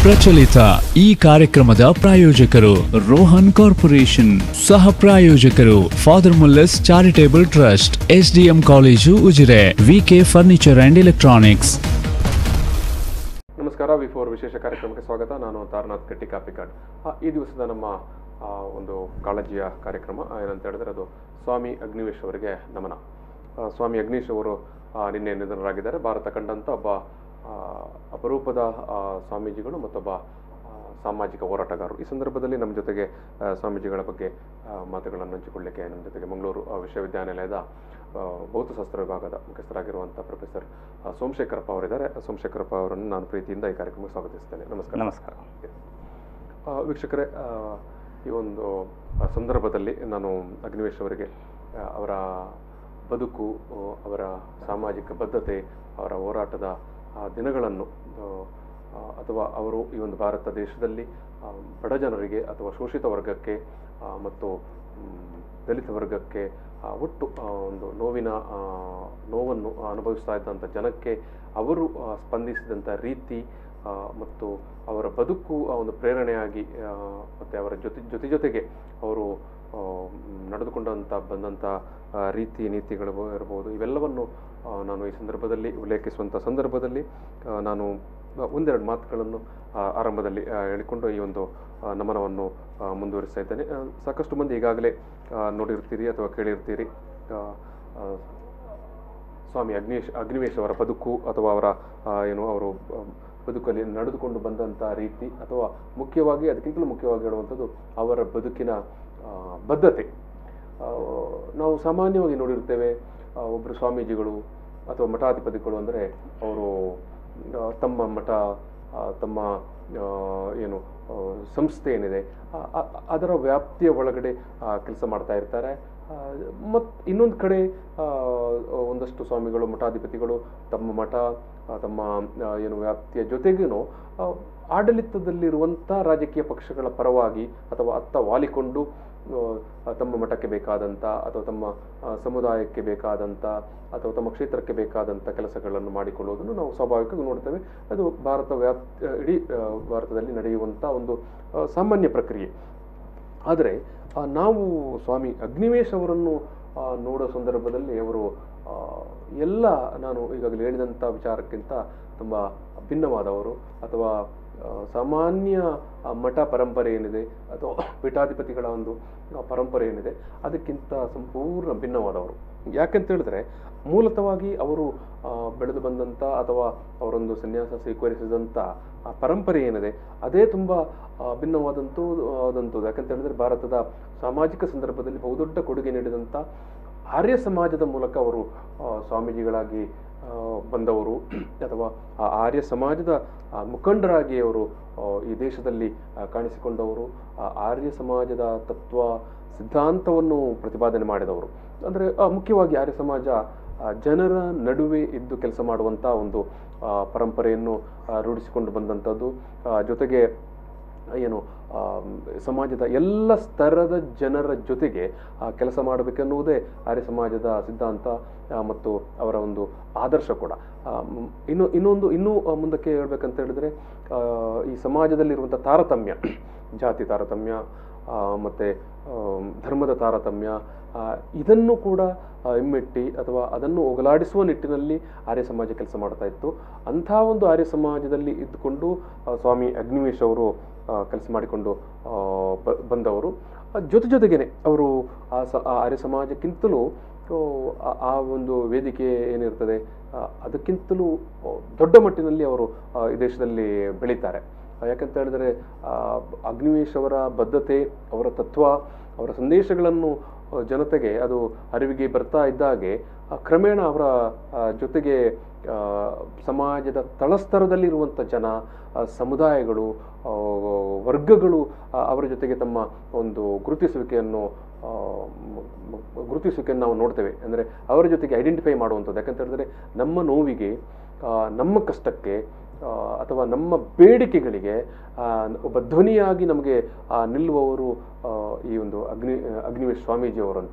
ಪ್ರಚಲಿತ ಈ ಕಾರ್ಯಕ್ರಮದ ಪ್ರಾಯೋಜಕರು ರೋಹನ್ ಕಾರ್ಪೊರೇಷನ್ ಸಹ ಪ್ರಾಯೋಜಕರು father Muller's charitable trust SDM college Ujire VK furniture and electronics ನಮಸ್ಕಾರ ವಿ ಫೋರ್ ವಿಶೇಷ ಕಾರ್ಯಕ್ರಮಕ್ಕೆ ಸ್ವಾಗತ ನಾನು ತಾರನಾಥ್ ಕಟ್ಟಿ ಕಾಪಿಕಾಡ್ ಆ, ಈ ದಿವಸದ ನಮ್ಮ ಆ, ಒಂದು ಕಾಳಜಿಯ ಕಾರ್ಯಕ್ರಮ ಆ, ಏನಂತ ಹೇಳಿದ್ರೆ ಅದು ಸ್ವಾಮಿ ಅಗ್ನಿವೇಶ್ ಅವರಿಗೆ ನಮನ ಆ, ಸ್ವಾಮಿ ಅಗ್ನೀಶ್ ಅವರು ಆ, ನಿನ್ನೆ ನಿಧನರಾಗಿದ್ದಾರೆ ಭಾರತ ಕಂಡಂಥ ಒಬ್ಬ ಆ, ಅಪರೂಪದ ಆ, ಸ್ವಾಮೀಜಿಗಳು ಮತ್ತೊಬ್ಬ ಆ, ಸಾಮಾಜಿಕ ಹೋರಾಟಗಾರರು ಈ ಸಂದರ್ಭದಲ್ಲಿ ನಮ್ಮ ಜೊತೆಗೆ ಆ, ಸ್ವಾಮೀಜಿಗಳ ಬಗ್ಗೆ ಆ, ಮಾತುಗಳನ್ನು ಹಂಚಿಕೊಳ್ಳಿಕ್ಕೆ ನಮ್ಮ ಜೊತೆಗೆ ಮಂಗಳೂರು ಆ, ವಿಶ್ವವಿದ್ಯಾನಿಲಯದ ಆ, ಭೌತಶಾಸ್ತ್ರ ವಿಭಾಗದ ಮುಖ್ಯಸ್ಥರಾಗಿರುವಂಥ ಪ್ರೊಫೆಸರ್ ಆ, ಸೋಮಶೇಖರಪ್ಪ ಅವರಿದ್ದಾರೆ ಸೋಮಶೇಖರಪ್ಪ ಅವರನ್ನು ನಾನು ಪ್ರೀತಿಯಿಂದ ಈ ಕಾರ್ಯಕ್ರಮಕ್ಕೆ ಸ್ವಾಗತಿಸ್ತೇನೆ ನಮಸ್ಕಾರ ನಮಸ್ಕಾರ ಆ, ವೀಕ್ಷಕರೇ ಆ, ಈ ಒಂದು ಆ, ಸಂದರ್ಭದಲ್ಲಿ ನಾನು ಅಗ್ನಿವೇಶ್ ಅವರಿಗೆ ಆ, ಅವರ ಬದುಕು ಆ, ಅವರ ಸಾಮಾಜಿಕ ಬದ್ಧತೆ ಅವರ ಹೋರಾಟದ ಆ, ದಿನಗಳನ್ನು ಆ, ಆ, ಅಥವಾ ಅವರು ಈ ಒಂದು ಭಾರತ ದೇಶದಲ್ಲಿ ಆ, ಬಡ ಜನರಿಗೆ ಅಥವಾ ಶೋಷಿತ ವರ್ಗಕ್ಕೆ ಆ, ಮತ್ತು ಮ್, ದಲಿತ ವರ್ಗಕ್ಕೆ ಆ, ಒಟ್ಟು ಆ, ಒಂದು ನೋವಿನ ಆ, ನೋವನ್ನು ಅನುಭವಿಸ್ತಾ ಇದ್ದಂಥ ಜನಕ್ಕೆ ಅವರು ಆ, ಸ್ಪಂದಿಸಿದಂಥ ರೀತಿ ಆ, ಮತ್ತು ಅವರ ಬದುಕು ಆ ಒಂದು ಪ್ರೇರಣೆಯಾಗಿ ಆ, ಮತ್ತೆ ಅವರ ಜೊತೆ ಜೊತೆ ಜೊತೆಗೆ ಅವರು ಆ, ಮ್, ನಡೆದುಕೊಂಡಂಥ ಬಂದಂಥ ಆ, ರೀತಿ ನೀತಿಗಳು ಇರ್ಬೋದು ಇವೆಲ್ಲವನ್ನು ಆ, ನಾನು ಈ ಸಂದರ್ಭದಲ್ಲಿ ಉಲ್ಲೇಖಿಸುವಂಥ ಸಂದರ್ಭದಲ್ಲಿ ಆ, ನಾನು ಒಂದೆರಡು ಮಾತುಗಳನ್ನು ಆ, ಆರಂಭದಲ್ಲಿ ಆ, ಹೇಳಿಕೊಂಡು ಈ ಒಂದು ಆ, ನಮನವನ್ನು ಆ, ಮುಂದುವರಿಸ್ತಾ ಇದ್ದೇನೆ ಆ, ಸಾಕಷ್ಟು ಮಂದಿ ಈಗಾಗಲೇ ಆ, ನೋಡಿರ್ತೀರಿ ಅಥವಾ ಕೇಳಿರ್ತೀರಿ ಆ, ಆ, ಸ್ವಾಮಿ ಅಗ್ನೇಶ್ ಅಗ್ನಿವೇಶ್ ಅವರ ಬದುಕು ಅಥವಾ ಅವರ ಆ, ಏನು ಅವರು ಆ, ಬದುಕಲ್ಲಿ ನಡೆದುಕೊಂಡು ಬಂದಂಥ ರೀತಿ ಅಥವಾ ಮುಖ್ಯವಾಗಿ ಅದಕ್ಕಿಂತಲೂ ಮುಖ್ಯವಾಗಿ ಹೇಳುವಂಥದ್ದು ಅವರ ಬದುಕಿನ ಆ, ಬದ್ಧತೆ ಆ, ನಾವು ಸಾಮಾನ್ಯವಾಗಿ ನೋಡಿರ್ತೇವೆ ಆ, ಒಬ್ಬರು ಸ್ವಾಮೀಜಿಗಳು ಅಥವಾ ಮಠಾಧಿಪತಿಗಳು ಅಂದರೆ ಅವರು ಆ, ತಮ್ಮ ಮಠ ಆ, ತಮ್ಮ ಆ, ಏನು ಆ, ಸಂಸ್ಥೆ ಏನಿದೆ ಆ- ಆ- ಅದರ ವ್ಯಾಪ್ತಿಯ ಒಳಗಡೆ ಕೆಲಸ ಮಾಡ್ತಾ ಇರ್ತಾರೆ ಮತ್ತು ಇನ್ನೊಂದು ಕಡೆ ಆ, ಒಂದಷ್ಟು ಸ್ವಾಮಿಗಳು ಮಠಾಧಿಪತಿಗಳು ತಮ್ಮ ಮಠ ಆ, ತಮ್ಮ ಆ, ಏನು ವ್ಯಾಪ್ತಿಯ ಜೊತೆಗೇನು ಆ, ಆಡಳಿತದಲ್ಲಿರುವಂಥ ರಾಜಕೀಯ ಪಕ್ಷಗಳ ಪರವಾಗಿ ಅಥವಾ ಅತ್ತ ವಾಲಿಕೊಂಡು ಆ, ತಮ್ಮ ಮಠಕ್ಕೆ ಬೇಕಾದಂಥ ಅಥವಾ ತಮ್ಮ ಆ, ಸಮುದಾಯಕ್ಕೆ ಬೇಕಾದಂಥ ಅಥವಾ ತಮ್ಮ ಕ್ಷೇತ್ರಕ್ಕೆ ಬೇಕಾದಂಥ ಕೆಲಸಗಳನ್ನು ಮಾಡಿಕೊಳ್ಳುವುದನ್ನು ನಾವು ಸ್ವಾಭಾವಿಕವಾಗಿ ನೋಡ್ತೇವೆ ಅದು ಭಾರತ ವ್ಯಾಪ್ ಇಡೀ ಆ, ಭಾರತದಲ್ಲಿ ನಡೆಯುವಂಥ ಒಂದು ಆ, ಸಾಮಾನ್ಯ ಪ್ರಕ್ರಿಯೆ ಆದರೆ ಆ, ನಾವು ಸ್ವಾಮಿ ಅಗ್ನಿವೇಶ್ ಅವರನ್ನು ಆ, ನೋಡೋ ಸಂದರ್ಭದಲ್ಲಿ ಅವರು ಆ, ಎಲ್ಲ ನಾನು ಈಗಾಗಲೇ ಹೇಳಿದಂಥ ವಿಚಾರಕ್ಕಿಂತ ತುಂಬ ಭಿನ್ನವಾದವರು ಅಥವಾ ಆ, ಸಾಮಾನ್ಯ ಆ, ಮಠ ಪರಂಪರೆ ಏನಿದೆ ಅಥವಾ ಪೀಠಾಧಿಪತಿಗಳ ಒಂದು ಆ, ಪರಂಪರೆ ಏನಿದೆ ಅದಕ್ಕಿಂತ ಸಂಪೂರ್ಣ ಭಿನ್ನವಾದವರು ಯಾಕಂತ ಹೇಳಿದ್ರೆ ಮೂಲತವಾಗಿ ಅವರು ಆ, ಬೆಳೆದು ಬಂದಂಥ ಅಥವಾ ಅವರೊಂದು ಸನ್ಯಾಸ ಸ್ವೀಕರಿಸಿದಂಥ ಆ ಪರಂಪರೆ ಏನಿದೆ ಅದೇ ತುಂಬ ಆ, ಭಿನ್ನವಾದಂಥದ್ದು ಆದಂಥದ್ದು ಯಾಕಂತ ಹೇಳಿದ್ರೆ ಭಾರತದ ಸಾಮಾಜಿಕ ಸಂದರ್ಭದಲ್ಲಿ ಬಹುದೊಡ್ಡ ಕೊಡುಗೆ ನೀಡಿದಂಥ ಆರ್ಯ ಸಮಾಜದ ಮೂಲಕ ಅವರು ಆ, ಸ್ವಾಮೀಜಿಗಳಾಗಿ ಆ, ಬಂದವರು ಅಥವಾ ಆ ಆರ್ಯ ಸಮಾಜದ ಆ, ಮುಖಂಡರಾಗಿ ಅವರು ಆ, ಈ ದೇಶದಲ್ಲಿ ಆ, ಕಾಣಿಸಿಕೊಂಡವರು ಆ ಆರ್ಯ ಸಮಾಜದ ತತ್ವ ಸಿದ್ಧಾಂತವನ್ನು ಪ್ರತಿಪಾದನೆ ಮಾಡಿದವರು ಅಂದರೆ ಮುಖ್ಯವಾಗಿ ಆರ್ಯ ಸಮಾಜ ಆ, ಜನರ ನಡುವೆ ಇದ್ದು ಕೆಲಸ ಮಾಡುವಂಥ ಒಂದು ಆ, ಪರಂಪರೆಯನ್ನು ಆ, ರೂಢಿಸಿಕೊಂಡು ಬಂದಂಥದ್ದು ಆ, ಜೊತೆಗೆ ಏನು ಆ, ಸಮಾಜದ ಎಲ್ಲ ಸ್ತರದ ಜನರ ಜೊತೆಗೆ ಆ, ಕೆಲಸ ಮಾಡಬೇಕೆನ್ನುವುದೇ ಆರ್ಯ ಸಮಾಜದ ಸಿದ್ಧಾಂತ ಆ, ಮತ್ತು ಅವರ ಒಂದು ಆದರ್ಶ ಕೂಡ ಆ, ಮ್, ಇನ್ನು ಇನ್ನೊಂದು ಇನ್ನೂ ಆ, ಮುಂದಕ್ಕೆ ಹೇಳ್ಬೇಕಂತ ಹೇಳಿದ್ರೆ ಆ, ಈ ಸಮಾಜದಲ್ಲಿರುವಂಥ ತಾರತಮ್ಯ ಜಾತಿ ತಾರತಮ್ಯ ಆ, ಮತ್ತೆ ಆಮ್, ಧರ್ಮದ ತಾರತಮ್ಯ ಆ, ಇದನ್ನು ಕೂಡ ಆ, ಹಿಮ್ಮೆಟ್ಟಿ ಅಥವಾ ಅದನ್ನು ಹೋಗಲಾಡಿಸುವ ನಿಟ್ಟಿನಲ್ಲಿ ಆರ್ಯ ಸಮಾಜ ಕೆಲಸ ಮಾಡ್ತಾ ಇತ್ತು ಅಂಥ ಒಂದು ಆರ್ಯ ಸಮಾಜದಲ್ಲಿ ಇದ್ದುಕೊಂಡು ಆ, ಸ್ವಾಮಿ ಅಗ್ನಿವೇಶ್ ಅವರು ಕೆಲಸ ಮಾಡಿಕೊಂಡು ಆ, ಬ- ಬಂದವರು ಆ, ಜೊತೆ ಜೊತೆಗೇನೆ ಅವರು ಆ ಸ ಆ ಆರ್ಯ ಸಮಾಜಕ್ಕಿಂತಲೂ ಓ, ಆ- ಆ ಒಂದು ವೇದಿಕೆ ಏನಿರ್ತದೆ ಆ, ಅದಕ್ಕಿಂತಲೂ ಓ, ದೊಡ್ಡ ಮಟ್ಟಿನಲ್ಲಿ ಅವರು ಆ, ಈ ದೇಶದಲ್ಲಿ ಬೆಳೀತಾರೆ ಆ, ಯಾಕಂತ ಹೇಳಿದ್ರೆ ಆ, ಅಗ್ನಿವೇಶ್ ಅವರ ಬದ್ಧತೆ ಅವರ ತತ್ವ ಅವರ ಸಂದೇಶಗಳನ್ನು ಆ, ಜನತೆಗೆ ಅದು ಅರಿವಿಗೆ ಬರ್ತಾ ಇದ್ದಾಗೆ ಆ, ಕ್ರಮೇಣ ಅವರ ಆ, ಜೊತೆಗೆ ಆ, ಸಮಾಜದ ತಳಸ್ತರದಲ್ಲಿರುವಂಥ ಜನ ಆ, ಸಮುದಾಯಗಳು ಆ, ವರ್ಗಗಳು ಆ, ಅವರ ಜೊತೆಗೆ ತಮ್ಮ ಒಂದು ಗುರುತಿಸುವಿಕೆಯನ್ನು ಆ, ಮ- ಮ- ಗುರುತಿಸುವಿಕೆಯನ್ನು ನಾವು ನೋಡ್ತೇವೆ ಅಂದರೆ ಅವರ ಜೊತೆಗೆ ಐಡೆಂಟಿಫೈ ಮಾಡುವಂಥದ್ದು ಯಾಕಂತ ಹೇಳಿದ್ರೆ ನಮ್ಮ ನೋವಿಗೆ ಆ, ನಮ್ಮ ಕಷ್ಟಕ್ಕೆ ಆ, ಅಥವಾ ನಮ್ಮ ಬೇಡಿಕೆಗಳಿಗೆ ಆ, ಒಬ್ಬ ಧ್ವನಿಯಾಗಿ ನಮಗೆ ಆ, ನಿಲ್ಲುವವರು ಆ, ಈ ಒಂದು ಅಗ್ನಿ ಅಗ್ನಿವೇಶ್ ಸ್ವಾಮೀಜಿಯವರು ಅಂತ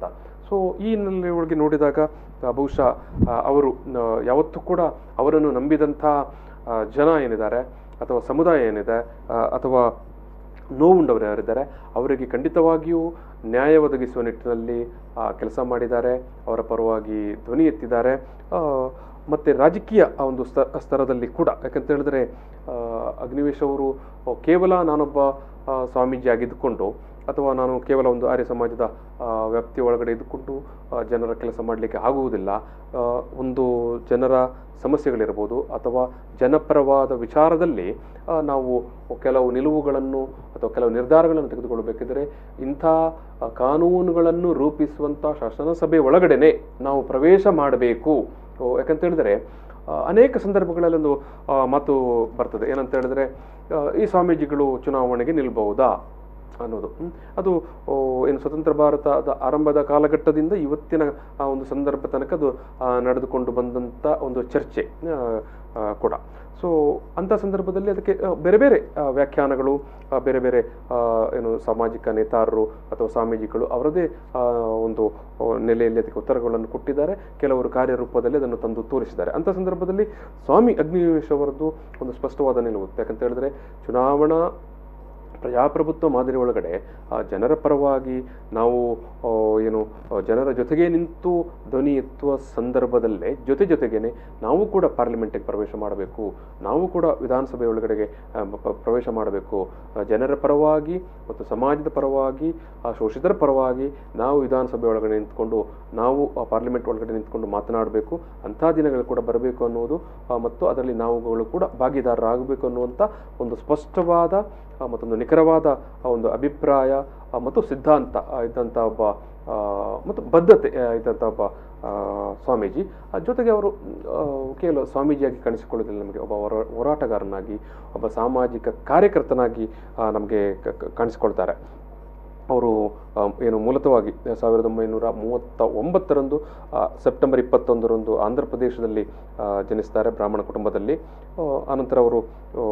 ಸೊ ಈ ಹಿನ್ನೆಲೆ ಒಳಗೆ ನೋಡಿದಾಗ ಆ, ಬಹುಶಃ ಆ, ಅವರು ಆ, ಯಾವತ್ತೂ ಕೂಡ ಅವರನ್ನು ನಂಬಿದಂಥ ಆ, ಜನ ಏನಿದ್ದಾರೆ ಅಥವಾ ಸಮುದಾಯ ಏನಿದೆ ಆ, ಅಥವಾ ನೋವುಂಡವರು ಯಾರಿದ್ದಾರೆ ಅವರಿಗೆ ಖಂಡಿತವಾಗಿಯೂ ನ್ಯಾಯ ಒದಗಿಸುವ ನಿಟ್ಟಿನಲ್ಲಿ ಕೆಲಸ ಮಾಡಿದ್ದಾರೆ ಅವರ ಪರವಾಗಿ ಧ್ವನಿ ಎತ್ತಿದ್ದಾರೆ ಆ, ಮತ್ತು ರಾಜಕೀಯ ಆ ಒಂದು ಸ್ತ ಸ್ತರದಲ್ಲಿ ಕೂಡ ಯಾಕಂತ ಹೇಳಿದ್ರೆ ಆ, ಅಗ್ನಿವೇಶ್ ಅವರು ಕೇವಲ ನಾನೊಬ್ಬ ಆ, ಸ್ವಾಮೀಜಿ ಆಗಿದ್ದುಕೊಂಡು ಅಥವಾ ನಾನು ಕೇವಲ ಒಂದು ಆರ್ಯ ಸಮಾಜದ ಆ, ವ್ಯಾಪ್ತಿಯ ಒಳಗಡೆ ಇದ್ದುಕೊಂಡು ಆ, ಜನರ ಕೆಲಸ ಮಾಡಲಿಕ್ಕೆ ಆಗುವುದಿಲ್ಲ ಆ, ಒಂದು ಜನರ ಸಮಸ್ಯೆಗಳಿರ್ಬೋದು ಅಥವಾ ಜನಪರವಾದ ವಿಚಾರದಲ್ಲಿ ಆ, ನಾವು ಕೆಲವು ನಿಲುವುಗಳನ್ನು ಅಥವಾ ಕೆಲವು ನಿರ್ಧಾರಗಳನ್ನು ತೆಗೆದುಕೊಳ್ಳಬೇಕಿದ್ರೆ ಇಂಥ ಆ, ಕಾನೂನುಗಳನ್ನು ರೂಪಿಸುವಂಥ ಶಾಸನಸಭೆ ಒಳಗಡೆನೆ ನಾವು ಪ್ರವೇಶ ಮಾಡಬೇಕು ಓ, ಯಾಕಂತ ಹೇಳಿದ್ರೆ ಆ, ಅನೇಕ ಸಂದರ್ಭಗಳಲ್ಲಿ ಒಂದು ಆ, ಮಾತು ಬರ್ತದೆ ಏನಂತ ಹೇಳಿದ್ರೆ ಆ, ಈ ಸ್ವಾಮೀಜಿಗಳು ಚುನಾವಣೆಗೆ ನಿಲ್ಬಹುದಾ ಅನ್ನೋದು ಹ್ಮ್. ಅದು ಓ, ಏನು ಸ್ವತಂತ್ರ ಭಾರತದ ಆರಂಭದ ಕಾಲಘಟ್ಟದಿಂದ ಇವತ್ತಿನ ಆ ಒಂದು ಸಂದರ್ಭ ತನಕ ಅದು ಆ, ನಡೆದುಕೊಂಡು ಬಂದಂಥ ಒಂದು ಚರ್ಚೆ ಆ, ಆ, ಕೂಡ ಸೊ ಅಂಥ ಸಂದರ್ಭದಲ್ಲಿ ಅದಕ್ಕೆ ಆ, ಬೇರೆ ಬೇರೆ ಆ, ವ್ಯಾಖ್ಯಾನಗಳು ಆ, ಬೇರೆ ಬೇರೆ ಆ, ಏನು ಸಾಮಾಜಿಕ ನೇತಾರರು ಅಥವಾ ಸ್ವಾಮೀಜಿಗಳು ಅವರದೇ ಆ, ಒಂದು ಆ, ನೆಲೆಯಲ್ಲಿ ಅದಕ್ಕೆ ಉತ್ತರಗಳನ್ನು ಕೊಟ್ಟಿದ್ದಾರೆ ಕೆಲವರು ಕಾರ್ಯರೂಪದಲ್ಲಿ ಅದನ್ನು ತಂದು ತೋರಿಸಿದ್ದಾರೆ ಅಂಥ ಸಂದರ್ಭದಲ್ಲಿ ಸ್ವಾಮಿ ಅಗ್ನಿವೇಶ್ ಅವರದ್ದು ಒಂದು ಸ್ಪಷ್ಟವಾದ ನಿಲುವು ಯಾಕಂತ ಹೇಳಿದ್ರೆ ಚುನಾವಣಾ ಪ್ರಜಾಪ್ರಭುತ್ವ ಮಾದರಿ ಒಳಗಡೆ ಆ ಜನರ ಪರವಾಗಿ ನಾವು ಆ, ಏನು ಆ, ಜನರ ಜೊತೆಗೆ ನಿಂತು ಧ್ವನಿ ಎತ್ತುವ ಸಂದರ್ಭದಲ್ಲೇ ಜೊತೆ ಜೊತೆಗೇನೆ ನಾವು ಕೂಡ ಪಾರ್ಲಿಮೆಂಟಿಗೆ ಪ್ರವೇಶ ಮಾಡಬೇಕು ನಾವು ಕೂಡ ವಿಧಾನಸಭೆ ಒಳಗಡೆಗೆ ಆ, ಪ- ಪ- ಪ್ರವೇಶ ಮಾಡಬೇಕು ಆ, ಜನರ ಪರವಾಗಿ ಮತ್ತು ಸಮಾಜದ ಪರವಾಗಿ ಆ ಶೋಷಿತರ ಪರವಾಗಿ ನಾವು ವಿಧಾನಸಭೆ ಒಳಗಡೆ ನಿಂತ್ಕೊಂಡು ನಾವು ಆ ಪಾರ್ಲಿಮೆಂಟ್ ಒಳಗಡೆ ನಿಂತ್ಕೊಂಡು ಮಾತನಾಡಬೇಕು ಅಂಥ ದಿನಗಳು ಕೂಡ ಬರಬೇಕು ಅನ್ನೋದು ಆ, ಮತ್ತು ಅದರಲ್ಲಿ ನಾವುಗಳು ಕೂಡ ಭಾಗಿದಾರರಾಗಬೇಕು ಅನ್ನುವಂಥ ಒಂದು ಸ್ಪಷ್ಟವಾದ ಆ, ಮತ್ತೊಂದು ನಿಖರವಾದ ಆ ಒಂದು ಅಭಿಪ್ರಾಯ ಆ, ಮತ್ತು ಸಿದ್ಧಾಂತ ಆ, ಇದ್ದಂಥ ಒಬ್ಬ ಆ, ಮತ್ತು ಬದ್ಧತೆ ಆ, ಇದ್ದಂಥ ಒಬ್ಬ ಆ, ಸ್ವಾಮೀಜಿ ಆ, ಜೊತೆಗೆ ಅವರು ಆ, ಕೇವಲ ಸ್ವಾಮೀಜಿಯಾಗಿ ಕಾಣಿಸಿಕೊಳ್ಳೋದಿಲ್ಲ ನಮಗೆ ಒಬ್ಬ ಹೋರಾ- ಹೋರಾಟಗಾರನಾಗಿ ಒಬ್ಬ ಸಾಮಾಜಿಕ ಕಾರ್ಯಕರ್ತನಾಗಿ ಆ, ನಮಗೆ ಕ- ಕ- ಕಾಣಿಸಿಕೊಳ್ತಾರೆ ಅವರು ಆ, ಏನು ಮೂಲತಃವಾಗಿ ಸಾವಿರದ ಒಂಬೈನೂರ ಮೂವತ್ತ ಒಂಬತ್ತರಂದು ಆ, ಸೆಪ್ಟೆಂಬರ್ ಇಪ್ಪತ್ತೊಂದರಂದು ಆಂಧ್ರ ಪ್ರದೇಶದಲ್ಲಿ ಆ, ಜನಿಸ್ತಾರೆ ಬ್ರಾಹ್ಮಣ ಕುಟುಂಬದಲ್ಲಿ ಆ, ಆನಂತರ ಅವರು ಆ,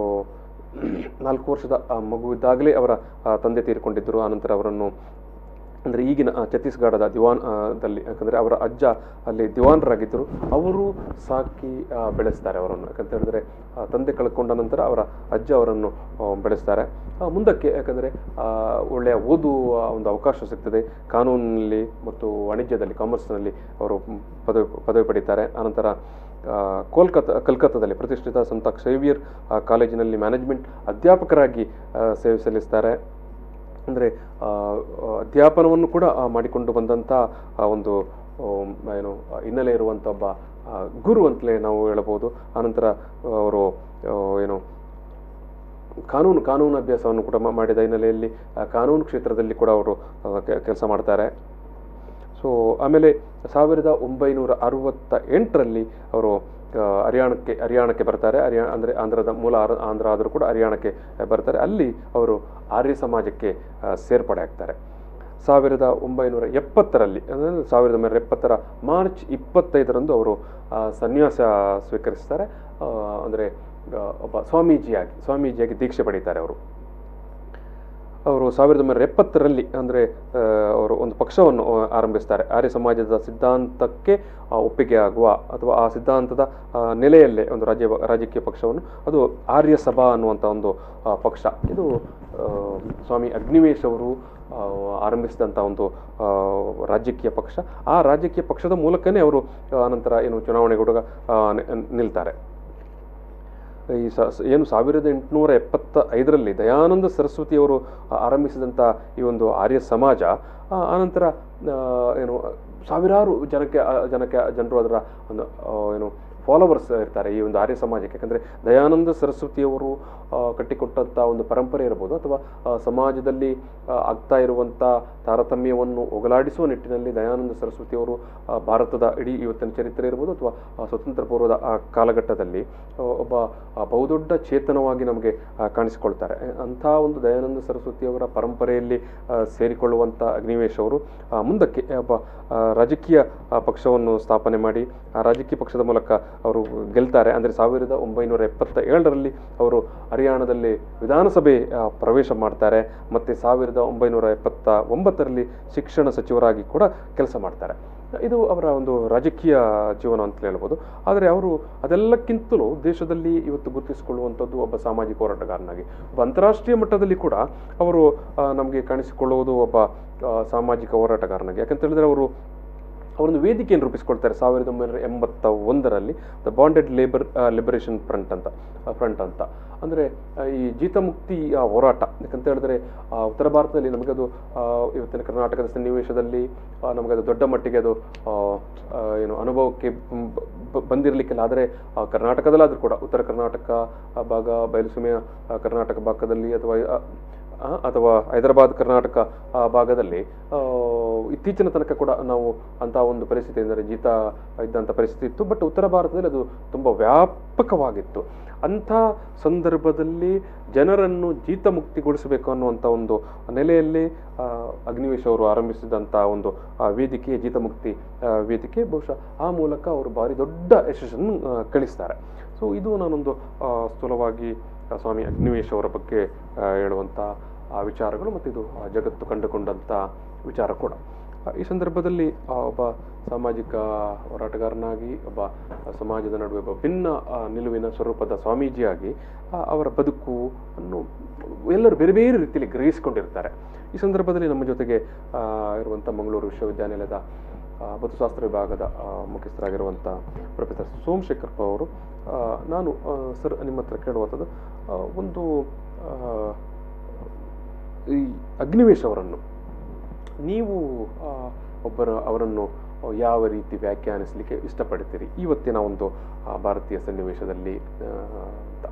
ನಾಲ್ಕು ವರ್ಷದ ಆ, ಮಗು ಇದ್ದಾಗಲೇ ಅವರ ಆ, ತಂದೆ ತೀರಿಕೊಂಡಿದ್ದರು ಆನಂತರ ಅವರನ್ನು ಅಂದರೆ ಈಗಿನ ಆ, ಛತ್ತೀಸ್ಗಢದ ದಿವಾನ್ ಆ, ದಲ್ಲಿ ಯಾಕಂದರೆ ಅವರ ಅಜ್ಜ ಅಲ್ಲಿ ದಿವಾನರಾಗಿದ್ದರು ಅವರು ಸಾಕಿ ಆ, ಬೆಳೆಸ್ತಾರೆ ಅವರನ್ನು ಯಾಕಂತ ಹೇಳಿದ್ರೆ ಆ, ತಂದೆ ಕಳ್ಕೊಂಡ ನಂತರ ಅವರ ಅಜ್ಜ ಅವರನ್ನು ಆ, ಬೆಳೆಸ್ತಾರೆ ಆ, ಮುಂದಕ್ಕೆ ಯಾಕಂದರೆ ಒಳ್ಳೆಯ ಓದುವ ಒಂದು ಅವಕಾಶ ಸಿಗ್ತದೆ ಕಾನೂನಿನಲ್ಲಿ ಮತ್ತು ವಾಣಿಜ್ಯದಲ್ಲಿ ಕಾಮರ್ಸ್ನಲ್ಲಿ ಅವರು ಪದವಿ ಪದವಿ ಪಡೀತಾರೆ ಆನಂತರ ಆ, ಕೋಲ್ಕತ್ತಾ ಕಲ್ಕತ್ತಾದಲ್ಲಿ ಪ್ರತಿಷ್ಠಿತ ಸಂತ ಸೇವಿಯರ್ ಆ, ಕಾಲೇಜಿನಲ್ಲಿ ಮ್ಯಾನೇಜ್ಮೆಂಟ್ ಅಧ್ಯಾಪಕರಾಗಿ ಆ, ಸೇವೆ ಸಲ್ಲಿಸ್ತಾರೆ ಅಂದರೆ ಅಧ್ಯಾಪನವನ್ನು ಕೂಡ ಆ, ಮಾಡಿಕೊಂಡು ಬಂದಂಥ ಆ, ಒಂದು ಆಮ್, ಏನು ಆ, ಹಿನ್ನೆಲೆ ಇರುವಂಥ ಒಬ್ಬ ಆ, ಗುರು ಅಂತಲೇ ನಾವು ಹೇಳಬಹುದು ಆನಂತರ ಅವರು ಆ, ಏನು ಕಾನೂನು ಕಾನೂನು ಅಭ್ಯಾಸವನ್ನು ಕೂಡ ಮಾ- ಮಾಡಿದ ಹಿನ್ನೆಲೆಯಲ್ಲಿ ಆ, ಕಾನೂನು ಕ್ಷೇತ್ರದಲ್ಲಿ ಕೂಡ ಅವರು ಕೆಲಸ ಮಾಡ್ತಾರೆ ಸೊ ಆಮೇಲೆ ಸಾವಿರದ ಒಂಬೈನೂರ ಅರವತ್ತ ಎಂಟರಲ್ಲಿ ಅವರು ಆ, ಹರಿಯಾಣಕ್ಕೆ ಹರಿಯಾಣಕ್ಕೆ ಬರ್ತಾರೆ ಹರಿಯಾಣ ಅಂದರೆ ಆಂಧ್ರದ ಮೂಲ ಆರ- ಆಂಧ್ರ ಆದರೂ ಕೂಡ ಹರಿಯಾಣಕ್ಕೆ ಬರ್ತಾರೆ ಅಲ್ಲಿ ಅವರು ಆರ್ಯ ಸಮಾಜಕ್ಕೆ ಆ, ಸೇರ್ಪಡೆ ಆಗ್ತಾರೆ ಸಾವಿರದ ಒಂಬೈನೂರ ಎಪ್ಪತ್ತರಲ್ಲಿ ಅಂದರೆ ಸಾವಿರದ ಒಂಬೈನೂರ ಎಪ್ಪತ್ತರ ಮಾರ್ಚ್ ಇಪ್ಪತ್ತೈದರಂದು ಅವರು ಆ, ಸನ್ಯಾಸ ಸ್ವೀಕರಿಸ್ತಾರೆ ಅಂದರೆ ಒಬ್ಬ ಸ್ವಾಮೀಜಿಯಾಗಿ ಸ್ವಾಮೀಜಿಯಾಗಿ ದೀಕ್ಷೆ ಪಡೀತಾರೆ ಅವರು ಅವರು ಸಾವಿರದ ಒಂಬೈನೂರ ಎಪ್ಪತ್ತರಲ್ಲಿ ಅಂದರೆ ಅವರು ಒಂದು ಪಕ್ಷವನ್ನು ಆ, ಆರಂಭಿಸ್ತಾರೆ ಆರ್ಯ ಸಮಾಜದ ಸಿದ್ಧಾಂತಕ್ಕೆ ಆ, ಒಪ್ಪಿಗೆ ಆಗುವ ಅಥವಾ ಆ ಸಿದ್ಧಾಂತದ ಆ, ನೆಲೆಯಲ್ಲೇ ಒಂದು ರಾಜ್ಯ ರಾಜಕೀಯ ಪಕ್ಷವನ್ನು ಅದು ಆರ್ಯ ಸಭಾ ಅನ್ನುವಂಥ ಒಂದು ಆ, ಪಕ್ಷ ಇದು ಆ, ಸ್ವಾಮಿ ಅಗ್ನಿವೇಶ್ ಅವರು ಆ, ಆರಂಭಿಸಿದಂಥ ಒಂದು ಆ, ರಾಜಕೀಯ ಪಕ್ಷ ಆ ರಾಜಕೀಯ ಪಕ್ಷದ ಮೂಲಕನೇ ಅವರು ಆ, ಅನಂತರ ಏನು ಚುನಾವಣೆಗೊಳಗ ಆ, ನಿ- ನಿಲ್ತಾರೆ ಈ ಸ ಸ- ಏನು ಸಾವಿರದ ಎಂಟುನೂರ ಎಪ್ಪತ್ತ ಐದರಲ್ಲಿ ದಯಾನಂದ ಸರಸ್ವತಿಯವರು ಆ, ಆರಂಭಿಸಿದಂಥ ಈ ಒಂದು ಆರ್ಯ ಸಮಾಜ ಆ, ಆನಂತರ ಆ, ಏನು ಸಾವಿರಾರು ಜನಕ್ಕೆ ಆ, ಜನಕ್ಕೆ ಜನರು ಅದರ ಒಂದು ಆ, ಏನು ಫಾಲೋವರ್ಸ್ ಇರ್ತಾರೆ ಈ ಒಂದು ಆರ್ಯ ಸಮಾಜಕ್ಕೆ ಯಾಕಂದರೆ ದಯಾನಂದ ಸರಸ್ವತಿಯವರು ಆ, ಕಟ್ಟಿಕೊಟ್ಟಂಥ ಒಂದು ಪರಂಪರೆ ಇರ್ಬೋದು ಅಥವಾ ಆ, ಸಮಾಜದಲ್ಲಿ ಆ, ಆಗ್ತಾ ಇರುವಂಥ ತಾರತಮ್ಯವನ್ನು ಹೋಗಲಾಡಿಸುವ ನಿಟ್ಟಿನಲ್ಲಿ ದಯಾನಂದ ಸರಸ್ವತಿಯವರು ಆ, ಭಾರತದ ಇಡೀ ಇವತ್ತಿನ ಚರಿತ್ರೆ ಇರ್ಬೋದು ಅಥವಾ ಆ, ಸ್ವತಂತ್ರ ಪೂರ್ವದ ಆ ಕಾಲಘಟ್ಟದಲ್ಲಿ ಆ, ಒಬ್ಬ ಆ, ಬಹುದೊಡ್ಡ ಚೇತನವಾಗಿ ನಮಗೆ ಆ, ಕಾಣಿಸಿಕೊಳ್ತಾರೆ ಅಂಥ ಒಂದು ದಯಾನಂದ ಸರಸ್ವತಿಯವರ ಪರಂಪರೆಯಲ್ಲಿ ಆ, ಸೇರಿಕೊಳ್ಳುವಂಥ ಅಗ್ನಿವೇಶ್ ಅವರು ಆ, ಮುಂದಕ್ಕೆ ಒಬ್ಬ ಆ, ರಾಜಕೀಯ ಆ, ಪಕ್ಷವನ್ನು ಸ್ಥಾಪನೆ ಮಾಡಿ ಆ ರಾಜಕೀಯ ಪಕ್ಷದ ಮೂಲಕ ಅವರು ಗೆಲ್ತಾರೆ ಅಂದರೆ ಸಾವಿರದ ಒಂಬೈನೂರ ಎಪ್ಪತ್ತ ಏಳರಲ್ಲಿ ಅವರು ಹರಿಯಾಣದಲ್ಲಿ ವಿಧಾನಸಭೆ ಆ, ಪ್ರವೇಶ ಮಾಡ್ತಾರೆ ಮತ್ತು ಸಾವಿರದ ಒಂಬೈನೂರ ಎಪ್ಪತ್ತ ಒಂಬತ್ತರಲ್ಲಿ ಶಿಕ್ಷಣ ಸಚಿವರಾಗಿ ಕೂಡ ಕೆಲಸ ಮಾಡ್ತಾರೆ ಇದು ಅವರ ಒಂದು ರಾಜಕೀಯ ಜೀವನ ಅಂತ ಹೇಳ್ಬೋದು ಆದರೆ ಅವರು ಅದೆಲ್ಲಕ್ಕಿಂತಲೂ ದೇಶದಲ್ಲಿ ಇವತ್ತು ಗುರುತಿಸಿಕೊಳ್ಳುವಂಥದ್ದು ಒಬ್ಬ ಸಾಮಾಜಿಕ ಹೋರಾಟಗಾರನಾಗಿ ಒಬ್ಬ ಅಂತಾರಾಷ್ಟ್ರೀಯ ಮಟ್ಟದಲ್ಲಿ ಕೂಡ ಅವರು ನಮಗೆ ಕಾಣಿಸಿಕೊಳ್ಳುವುದು ಒಬ್ಬ ಆ, ಸಾಮಾಜಿಕ ಹೋರಾಟಗಾರನಾಗಿ ಯಾಕಂತ ಹೇಳಿದ್ರೆ ಅವರು ಅವರೊಂದು ವೇದಿಕೆಯನ್ನು ರೂಪಿಸ್ಕೊಳ್ತಾರೆ ಸಾವಿರದ ಒಂಬೈನೂರ ಎಂಬತ್ತ ಒಂದರಲ್ಲಿ the bonded labour liberation front ಅಂತ ಫ್ರಂಟ್ ಅಂತ ಅಂದರೆ ಈ ಜೀತಮುಕ್ತಿ ಆ, ಹೋರಾಟ ಯಾಕಂತ ಹೇಳಿದ್ರೆ ಆ, ಉತ್ತರ ಭಾರತದಲ್ಲಿ ನಮಗದು ಆ, ಇವತ್ತಿನ ಕರ್ನಾಟಕದ ಸನ್ನಿವೇಶದಲ್ಲಿ ಆ, ನಮಗದು ದೊಡ್ಡ ಮಟ್ಟಿಗೆ ಅದು ಆ, ಆ, ಏನು ಅನುಭವಕ್ಕೆ ಬ- ಬ- ಬಂದಿರಲಿಕ್ಕಿಲ್ಲ ಆದರೆ ಕರ್ನಾಟಕದಲ್ಲಾದರೂ ಕೂಡ ಉತ್ತರ ಕರ್ನಾಟಕ ಆ, ಭಾಗ ಬಯಲುಸೀಮೆಯ ಆ, ಕರ್ನಾಟಕ ಭಾಗದಲ್ಲಿ ಅಥವಾ ಆ, ಆ, ಅಥವಾ ಹೈದರಾಬಾದ್ ಕರ್ನಾಟಕ ಆ, ಭಾಗದಲ್ಲಿ ಆ, ಇತ್ತೀಚಿನ ತನಕ ಕೂಡ ನಾವು ಅಂತ ಒಂದು ಪರಿಸ್ಥಿತಿ ಅಂದರೆ ಜೀತ ಇದ್ದಂಥ ಪರಿಸ್ಥಿತಿ ಇತ್ತು ಬಟ್ ಉತ್ತರ ಭಾರತದಲ್ಲಿ ಅದು ತುಂಬ ವ್ಯಾಪಕವಾಗಿತ್ತು ಅಂಥ ಸಂದರ್ಭದಲ್ಲಿ ಜನರನ್ನು ಜೀತ ಮುಕ್ತಿಗೊಳಿಸಬೇಕು ಅನ್ನುವಂಥ ಒಂದು ನೆಲೆಯಲ್ಲಿ ಆ, ಅಗ್ನಿವೇಶ್ ಅವರು ಆರಂಭಿಸಿದಂಥ ಒಂದು ಆ, ವೇದಿಕೆ ಜೀತಮುಕ್ತಿ ಆ, ವೇದಿಕೆ ಬಹುಶಃ ಆ ಮೂಲಕ ಅವರು ಭಾರಿ ದೊಡ್ಡ ಯಶಸ್ಸನ್ನು ಆ, ಗಳಿಸ್ತಾರೆ ಸೊ ಇದು ನಾನೊಂದು ಆ, ಸ್ಥೂಲವಾಗಿ ಆ, ಸ್ವಾಮಿ ಅಗ್ನಿವೇಶ್ ಅವರ ಬಗ್ಗೆ ಆ, ಹೇಳುವಂಥ ಆ ವಿಚಾರಗಳು ಮತ್ತು ಇದು ಆ, ಜಗತ್ತು ಕಂಡುಕೊಂಡಂಥ ವಿಚಾರ ಕೂಡ ಆ, ಈ ಸಂದರ್ಭದಲ್ಲಿ ಆ, ಒಬ್ಬ ಸಾಮಾಜಿಕ ಹೋರಾಟಗಾರನಾಗಿ ಒಬ್ಬ ಸಮಾಜದ ನಡುವೆ ಒಬ್ಬ ಭಿನ್ನ ಆ, ನಿಲುವಿನ ಸ್ವರೂಪದ ಸ್ವಾಮೀಜಿಯಾಗಿ ಆ, ಅವರ ಬದುಕು ಅನ್ನು ಎಲ್ಲರೂ ಬೇರೆ ಬೇರೆ ರೀತಿಯಲ್ಲಿ ಗ್ರಹಿಸಿಕೊಂಡಿರ್ತಾರೆ ಈ ಸಂದರ್ಭದಲ್ಲಿ ನಮ್ಮ ಜೊತೆಗೆ ಆ, ಇರುವಂಥ ಮಂಗಳೂರು ವಿಶ್ವವಿದ್ಯಾನಿಲಯದ ಆ, ಭೌತಶಾಸ್ತ್ರ ವಿಭಾಗದ ಆ, ಮುಖ್ಯಸ್ಥರಾಗಿರುವಂಥ ಪ್ರೊಫೆಸರ್ ಸೋಮಶೇಖರಪ್ಪ ಅವರು ಆ, ನಾನು ಆ, ಸರ್ ನಿಮ್ಮ ಹತ್ರ ಕೇಳುವಂಥದ್ದು ಆ, ಒಂದು ಆ, ಈ ಅಗ್ನಿವೇಶ್ ಅವರನ್ನು ನೀವು ಆ, ಒಬ್ಬರ ಅವರನ್ನು ಯಾವ ರೀತಿ ವ್ಯಾಖ್ಯಾನಿಸಲಿಕ್ಕೆ ಇಷ್ಟಪಡ್ತೀರಿ ಇವತ್ತಿನ ಒಂದು ಆ, ಭಾರತೀಯ ಸನ್ನಿವೇಶದಲ್ಲಿ ಆ, ಅಂತ